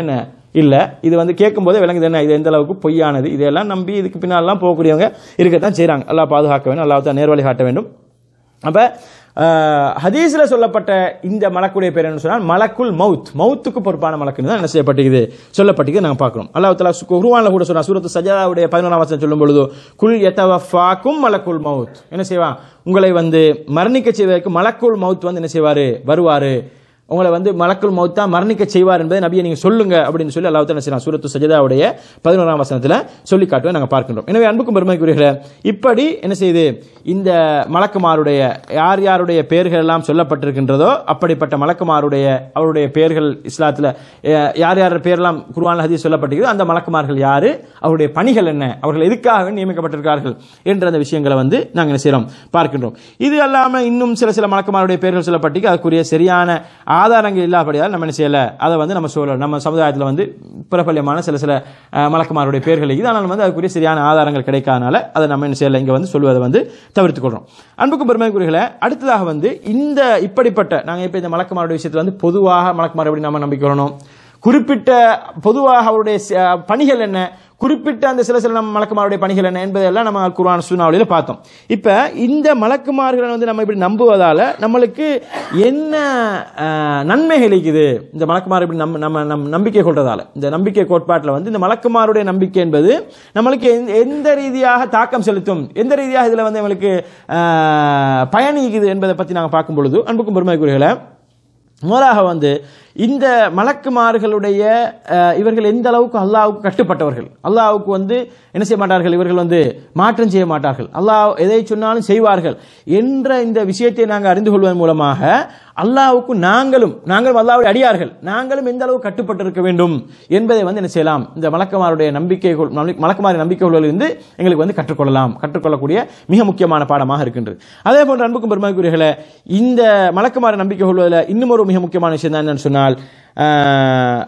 இல்ல இது வந்து கேட்கும் போதே விளங்குது என்ன இது எந்த அளவுக்கு பொய்யானது இதெல்லாம் நம்பி இதுக்கு பின்னாலாம் போகக்கூடியவங்க இருக்கத்தான் செய்றாங்க அல்லாஹ் பாதுகாக்க வேண்டும் அல்லாஹ் தான் நேர்வழி காட்ட வேண்டும் அப்ப அஹ், ஹதீஸ்ல சொல்லப்பட்ட இந்த மலக்குடைய பேர் என்ன சொன்னால் மலக்குல் மவுத் மவுத்துக்கு பொறுப்பான மலக்குன்னு தான் என்ன செய்யப்பட்டிருக்குது சொல்லப்பட்டிருக்குது நாங்க பார்க்கிறோம் அல்லாஹ் தலா குருவான்ல கூட சொன்னா சூரத்து சஜாவுடைய பதினொன்றாம் வசனம் சொல்லும் பொழுது குல் யதவஃபாக்கும் மலக்குல் மவுத் என்ன செய்வான் உங்களை வந்து மரணிக்க செய்வதற்கு மலக்குல் மவுத் வந்து என்ன செய்வாரு வருவாரு உங்களை வந்து மலக்குல் மௌத்தா மரணிக்க செய்வார் என்பதை நபியை நீங்க சொல்லுங்க அப்படின்னு சொல்லி அல்லாஹ் என்ன செய்யலாம் சூரத்து சஜதாவுடைய பதினோராம் வசனத்துல சொல்லி காட்டுவதை நாங்க பார்க்கின்றோம் எனவே அன்புக்கும் பெருமைக்குரியர்களே இப்படி என்ன செய்யுது இந்த மலக்குமாருடைய யார் யாருடைய பெயர்கள் எல்லாம் சொல்லப்பட்டிருக்கின்றதோ அப்படிப்பட்ட மலக்குமாருடைய அவருடைய பெயர்கள் இஸ்லாத்துல அஹ், யார் யார் பெயரெல்லாம் குர்ஆன் ஹதீஸ் சொல்லப்பட்டிருக்குதோ அந்த மலக்குமார்கள் யாரு அவருடைய பணிகள் என்ன அவர்கள் எதுக்காக நியமிக்கப்பட்டிருக்கார்கள் என்ற அந்த விஷயங்களை வந்து நாங்கள் என்ன செய்றோம் பார்க்கின்றோம் இது அல்லாம இன்னும் சில சில மலக்குமாருடைய பெயர்கள் சொல்லப்பட்டிருக்கு அதுக்குரிய சரியான ஆதாரங்கள் இல்லாதபடியால் நம்ம என்ன செய்யல அதை வந்து நம்ம சொல்ல நம்ம சமுதாயத்தில் வந்து பிரபல்யமான சில சில அஹ், மலக்குமாருடைய பெயர்கள் இருக்குது ஆனால் வந்து அதுக்குரிய சரியான ஆதாரங்கள் கிடைக்காதனால அதை நம்ம என்ன செய்யல இங்க வந்து சொல்வதை வந்து தவிர்த்துக் கொள்றோம் அன்புக்கும் பெருமைக்குரியர்களே அடுத்ததாக வந்து இந்த இப்படிப்பட்ட நாங்கள் இப்போ இந்த மலக்குமாருடைய விஷயத்தில் வந்து பொதுவாக மலக்குமார் எப்படி நம்ம நம்பிக்கை வரணும் குறிப்பிட்ட பொதுவாக அவருடைய ச- பணிகள் என்ன குறிப்பிட்ட அந்த சில சில நம்ம மலக்குமாருடைய பணிகள் என்ன என்பதெல்லாம் நம்ம குர்ஆன் சுனாவளியில் பார்த்தோம் இப்போ இந்த மலக்குமார்களை வந்து நம்ம இப்படி நம்புவதால நம்மளுக்கு என்ன அஹ், நன்மைகள் இருக்குது இந்த மலக்குமார் இப்படி நம்ம நம்ம நம்ம நம்பிக்கை கொள்றதால இந்த நம்பிக்கை கோட்பாட்டில் வந்து இந்த மலக்குமாருடைய நம்பிக்கை என்பது நம்மளுக்கு எந்த- எந்த ரீதியாக தாக்கம் செலுத்தும் எந்த ரீதியாக இதில் வந்து நம்மளுக்கு அஹ், பயணிக்குது என்பதை பற்றி நாங்கள் பார்க்கும் பொழுது அன்புக்கும் பெருமைக்குரியகளை முதலாக வந்து இந்த மலக்குமார்களுடைய அஹ், இவர்கள் எந்த அளவுக்கு அல்லாஹ்வுக்கு கட்டுப்பட்டவர்கள் அல்லாஹ்வுக்கு வந்து என்ன செய்ய மாட்டார்கள் இவர்கள் வந்து மாற்றம் செய்ய மாட்டார்கள் அல்லாஹ் எதை சொன்னாலும் செய்வார்கள் என்ற இந்த விஷயத்தை நாங்கள் அறிந்து கொள்வதன் மூலமாக அல்லாஹ்வுக்கு நாங்களும் நாங்களும் அல்லாஹ்வுடைய அடியார்கள் நாங்களும் எந்த அளவு கட்டுப்பட்டிருக்க வேண்டும் என்பதை வந்து என்ன செய்யலாம் இந்த மலக்குமாருடைய நம்பிக்கை கொள்- மலக்குமாரி நம்பிக்கை கொள்வதிலிருந்து எங்களுக்கு வந்து கற்றுக்கொள்ளலாம் கற்றுக்கொள்ளக்கூடிய மிக முக்கியமான பாடமாக இருக்கின்றது அதே போன்ற அன்புக்கும் பெருமைக்குரியர்களே இந்த மலக்குமார நம்பிக்கை கொள்வதில் இன்னும் ஒரு மிக முக்கியமான விஷயம் தான் என்னன்னு சொன்னால் ஆஹ்,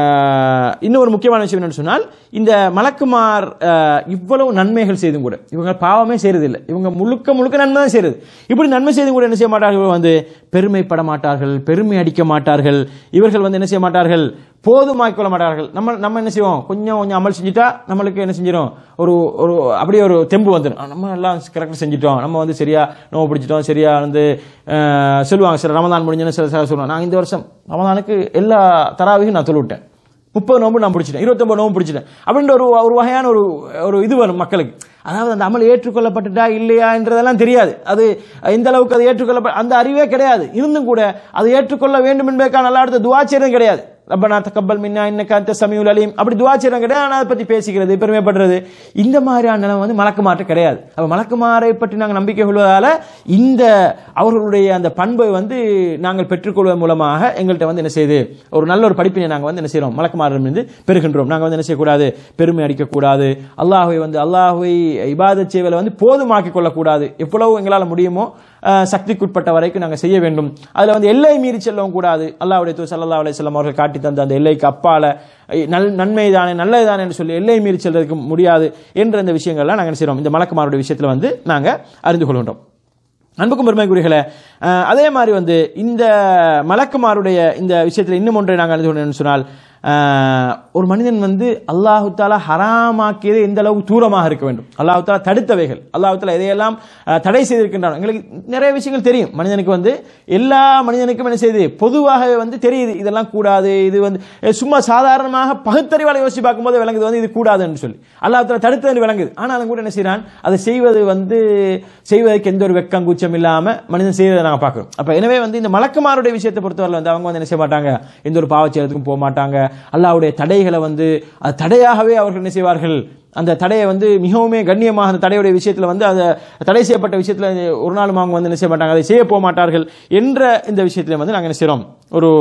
ஆஹ், இன்னும் ஒரு முக்கியமான விஷயம் என்னன்னு சொன்னால் இந்த மலக்குமார் ஆஹ், இவ்வளவு நன்மைகள் செய்தும் கூட இவங்க பாவமே செய்யறதில்லை இவங்க முழுக்க முழுக்க நன்மை தான் செய்யறது இப்படி நன்மை செய்தும் கூட என்ன செய்ய மாட்டார்கள் இவங்க வந்து பெருமைப்பட மாட்டார்கள் பெருமை அடிக்க மாட்டார்கள் இவர்கள் வந்து என்ன செய்ய மாட்டார்கள் போதுமாக்கிக் கொள்ள மாட்டார்கள் நம்ம நம்ம என்ன செய்வோம் கொஞ்சம் கொஞ்சம் அமல் செஞ்சுட்டா நம்மளுக்கு என்ன செஞ்சிடும் ஒரு ஒரு அப்படியே ஒரு தெம்பு வந்துடும் நம்ம எல்லாம் கரெக்டாக செஞ்சுட்டோம் நம்ம வந்து சரியா நோவு பிடிச்சிட்டோம் சரியா வந்து அஹ், சொல்லுவாங்க சில ரமதான் முடிஞ்சுன்னு சில சில சொல்லுவாங்க நான் இந்த வருஷம் ரமதானுக்கு எல்லா தராவையும் நான் தொழுவிட்டேன் முப்பது நோம்பு நான் பிடிச்சிட்டேன் இருபத்தொம்பது நோம்பு பிடிச்சிட்டேன் அப்படின்ற ஒரு ஒரு வகையான ஒரு ஒரு இது வரும் மக்களுக்கு அதாவது அந்த அமல் ஏற்றுக்கொள்ளப்பட்டுட்டா இல்லையா என்றதெல்லாம் தெரியாது அது எந்த அளவுக்கு அது ஏற்றுக்கொள்ள அந்த அறிவே கிடையாது இருந்தும் கூட அது ஏற்றுக்கொள்ள வேண்டும் என்பதற்கான நல்லா அடுத்த துவாச்சரியம் கிடையாது ரப்பனா தக்கபல் மின்னா இன்னக்க அந்த சமீவுல் அலீம் அப்படி துவாச்சரம் கிடையாது ஆனால் அதை பற்றி பேசிக்கிறது பெருமைப்படுறது இந்த மாதிரியான நிலைமை வந்து மலக்குமாற்று கிடையாது அப்போ மலக்குமாரை பற்றி நாங்கள் நம்பிக்கை கொள்வதால இந்த அவர்களுடைய அந்த பண்பை வந்து நாங்கள் பெற்றுக்கொள்வதன் மூலமாக எங்கள்கிட்ட வந்து என்ன செய்யுது ஒரு நல்ல ஒரு படிப்பினை நாங்கள் வந்து என்ன செய்கிறோம் மலக்குமாரிலிருந்து பெறுகின்றோம் நாங்கள் வந்து என்ன செய்யக்கூடாது பெருமை அடிக்கக்கூடாது அல்லாஹ்வை வந்து அல்லாஹ்வை இபாதத் செய்வதில் வந்து போதுமாக்கிக் கொள்ளக்கூடாது எவ்வளவு எங்களால் முடியுமோ அஹ், சக்திக்குட்பட்ட வரைக்கும் நாங்கள் செய்ய வேண்டும் அதில் வந்து எல்லை மீறி செல்லவும் கூடாது அல்லாஹ்வுடைய தூ சல்லா அலையம் அவர்கள் காட்டி தந்த அந்த எல்லைக்கு அப்பால ஐ, நல் நன்மைதானே நல்லதுதானே என்று சொல்லி எல்லை மீறி செல்றதுக்கு முடியாது என்ற இந்த விஷயங்கள்லாம் நாங்கள் என்ன செய்கிறோம் இந்த மலக்குமாருடைய விஷயத்தில் வந்து நாங்கள் அறிந்து கொள்கின்றோம் அன்புக்கும் பெருமைக்குரியர்களே அஹ், அதே மாதிரி வந்து இந்த மலக்குமாருடைய இந்த விஷயத்தில் இன்னும் ஒன்றை நாங்கள் அறிந்து கொண்டோம்னு சொன்னால் அஹ், ஒரு மனிதன் வந்து அல்லாஹு தாலா ஹராமாக்கியது எந்த அளவுக்கு தூரமாக இருக்க வேண்டும் அல்லாஹு தாலா தடுத்தவைகள் அல்லாஹு தாலா எதையெல்லாம் அஹ், தடை செய்திருக்கின்றான் எங்களுக்கு நிறைய விஷயங்கள் தெரியும் மனிதனுக்கு வந்து எல்லா மனிதனுக்கும் என்ன செய்யுது பொதுவாகவே வந்து தெரியுது இதெல்லாம் கூடாது இது வந்து அஹ், சும்மா சாதாரணமாக பகுத்தறிவாளை யோசிச்சு பார்க்கும்போது விளங்குது வந்து இது கூடாதுன்னு சொல்லி அல்லாஹ் தாலா தடுத்தது விளங்குது ஆனாலும் கூட என்ன செய்யறான் அதை செய்வது வந்து செய்வதற்கு எந்த ஒரு வெக்கம் கூச்சம் இல்லாம மனிதன் செய்வதை நாங்கள் பார்க்கிறோம் அப்ப எனவே வந்து இந்த மலக்குமாருடைய விஷயத்தை பொறுத்தவரை வந்து அவங்க வந்து என்ன செய்ய மாட்டாங்க எந்த ஒரு பாவச்சேரத்துக்கும் போக மாட்டாங்க அல்லாஹ்வுடைய தடைகளை வந்து அது தடையாகவே அவர்கள் என்ன செய்வார்கள் அந்த தடையை வந்து மிகவுமே கண்ணியமாக அந்த தடையுடைய விஷயத்தில் வந்து அதை தடை செய்யப்பட்ட விஷயத்தில் ஒரு நாளும் அவங்க வந்து என்ன செய்ய மாட்டாங்க அதை செய்ய போக மாட்டார்கள் என்ற இந்த விஷயத்தில் வந்து நாங்கள் என்ன செய்கிறோம் ஒரு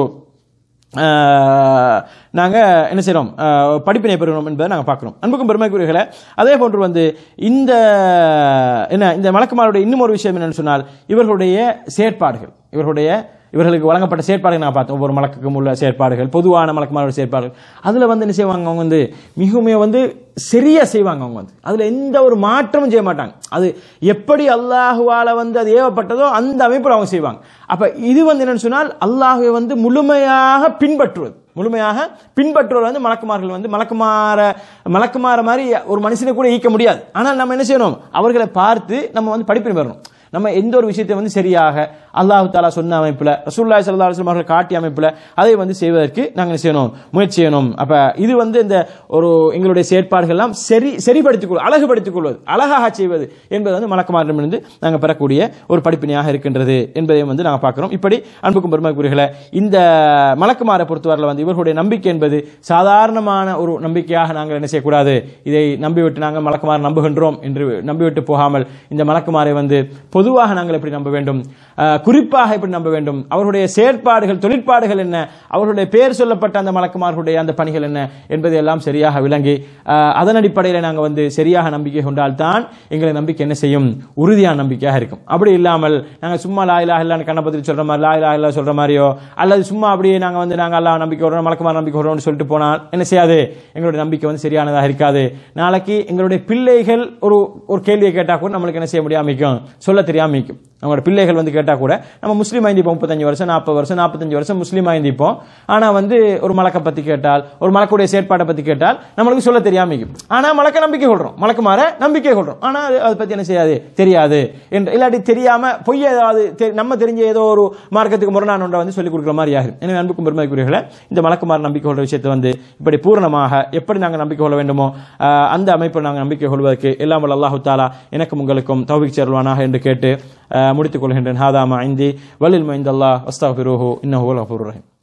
நாங்கள் என்ன செய்கிறோம் படிப்பினை பெறுகிறோம் என்பதை நாங்கள் பார்க்குறோம் அன்புக்கும் பெருமைக்குரியர்களே அதே போன்று வந்து இந்த என்ன இந்த மலக்குமாருடைய இன்னும் ஒரு விஷயம் என்னன்னு சொன்னால் இவர்களுடைய செயற்பாடுகள் இவர்களுடைய இவர்களுக்கு வழங்கப்பட்ட செயற்பாடுகள் நான் பார்த்தோம் ஒவ்வொரு மலக்குக்கும் உள்ள செயற்பாடுகள் பொதுவான மலக்குமாரோட செயற்பாடுகள் அதில் வந்து என்ன செய்வாங்க அவங்க வந்து மிகவும் வந்து சரியா செய்வாங்க அவங்க வந்து அதில் எந்த ஒரு மாற்றமும் செய்ய மாட்டாங்க அது எப்படி அல்லாஹுவால வந்து அது ஏவப்பட்டதோ அந்த அமைப்பில் அவங்க செய்வாங்க அப்ப இது வந்து என்னன்னு சொன்னால் அல்லாஹுவை வந்து முழுமையாக பின்பற்றுவது முழுமையாக பின்பற்றுவர் வந்து மலக்குமார்கள் வந்து மலக்குமார மலக்குமார மாதிரி ஒரு மனுஷனை கூட ஈக்க முடியாது ஆனால் நம்ம என்ன செய்யணும் அவர்களை பார்த்து நம்ம வந்து படிப்பினை பெறணும் நம்ம எந்த ஒரு விஷயத்தை வந்து சரியாக அல்லாஹ் தாலா சொன்ன அமைப்பில் ரசூல்லாய் சல்லா அலுவலம் அவர்கள் காட்டிய அமைப்பில் அதை வந்து செய்வதற்கு நாங்கள் என்ன செய்யணும் முயற்சி செய்யணும் அப்போ இது வந்து இந்த ஒரு எங்களுடைய செயற்பாடுகள் எல்லாம் சரி சரிப்படுத்திக் கொள்வது அழகுபடுத்திக் கொள்வது அழகாக செய்வது என்பது வந்து மலக்குமாரிடமிருந்து நாங்கள் பெறக்கூடிய ஒரு படிப்பினையாக இருக்கின்றது என்பதையும் வந்து நாங்கள் பார்க்கிறோம் இப்படி அன்புக்கும் பெருமைக்குரியர்களை இந்த மலக்குமாரை பொறுத்தவரையில் வந்து இவர்களுடைய நம்பிக்கை என்பது சாதாரணமான ஒரு நம்பிக்கையாக நாங்கள் என்ன செய்யக்கூடாது இதை நம்பிவிட்டு நாங்கள் மலக்குமாரை நம்புகின்றோம் என்று நம்பிவிட்டு போகாமல் இந்த மலக்குமாரை வந்து பொதுவாக நாங்கள் எப்படி நம்ப வேண்டும் அஹ், குறிப்பாக எப்படி நம்ப வேண்டும் அவர்களுடைய செயற்பாடுகள் தொழிற்பாடுகள் என்ன அவர்களுடைய பெயர் சொல்லப்பட்ட அந்த மலக்குமார்களுடைய அந்த பணிகள் என்ன என்பதை எல்லாம் சரியாக விளங்கி அஹ், அதன் அடிப்படையில் நாங்கள் வந்து சரியாக நம்பிக்கை கொண்டால்தான் எங்களை நம்பிக்கை என்ன செய்யும் உறுதியான நம்பிக்கையாக இருக்கும் அப்படி இல்லாமல் நாங்கள் சும்மா லா இலாஹ இல்லான்னு கண்ணை பற்றி சொல்ற மாதிரி லா இலாஹ இல்லா சொல்ற மாதிரியோ அல்லது சும்மா அப்படியே நாங்கள் வந்து நாங்கள் அல்லாஹ் நம்பிக்கை விடுறோம் மலக்குமார் நம்பிக்கை விடுறோம்னு சொல்லிட்டு போனால் என்ன செய்யாது எங்களுடைய நம்பிக்கை வந்து சரியானதாக இருக்காது நாளைக்கு எங்களுடைய பிள்ளைகள் ஒரு ஒரு கேள்வியை கேட்டால் கூட நம்மளுக்கு என்ன செய்ய முடியாம இருக்கும் சொல்ல தெரியாம இருக்கும் நம்மளோட பிள்ளைகள் வந்து கேட்டால் கூட நம்ம முஸ்லீம் ஆயிருப்போம் முப்பத்தஞ்சு வருஷம் நாற்பது வருஷம் நாற்பத்தஞ்சு வருஷம் முஸ்லீம் ஆயிருப்போம் ஆனால் வந்து ஒரு மலக்கை பற்றி கேட்டால் ஒரு மலக்குடைய செயற்பாட்டை பற்றி கேட்டால் நம்மளுக்கு சொல்ல தெரியாம இருக்கும் ஆனால் மலக்க நம்பிக்கை கொள்றோம் மலக்கு மாற நம்பிக்கை கொள்றோம் ஆனால் அது அதை பற்றி என்ன செய்யாது தெரியாது என்று இல்லாட்டி தெரியாம பொய் ஏதாவது தெ- நம்ம தெரிஞ்ச ஏதோ ஒரு மார்க்கத்துக்கு முரணான ஒன்றை வந்து சொல்லிக் கொடுக்குற மாதிரி ஆகும் எனவே அன்புக்கும் பெருமைக்குரியவர்களே இந்த மலக்குமார் நம்பிக்கை கொள்ற விஷயத்தை வந்து இப்படி பூரணமாக எப்படி நாங்கள் நம்பிக்கை கொள்ள வேண்டுமோ ஆஹ், அந்த அமைப்பில் நாங்கள் நம்பிக்கை கொள்வதற்கு எல்லாம் வல்ல அல்லாஹு தாலா எனக்கும் உங்களுக்கும் தௌபிக் சேர்வானாக என்று கேட்டு ஆஹ், முடித்துக் கொள்கின்றேன் ஹாதாமா ஐந்தி வலில் மைந்தல்லா அஸ்தாஃபிரோஹோ இன்னஹு ரஹீம்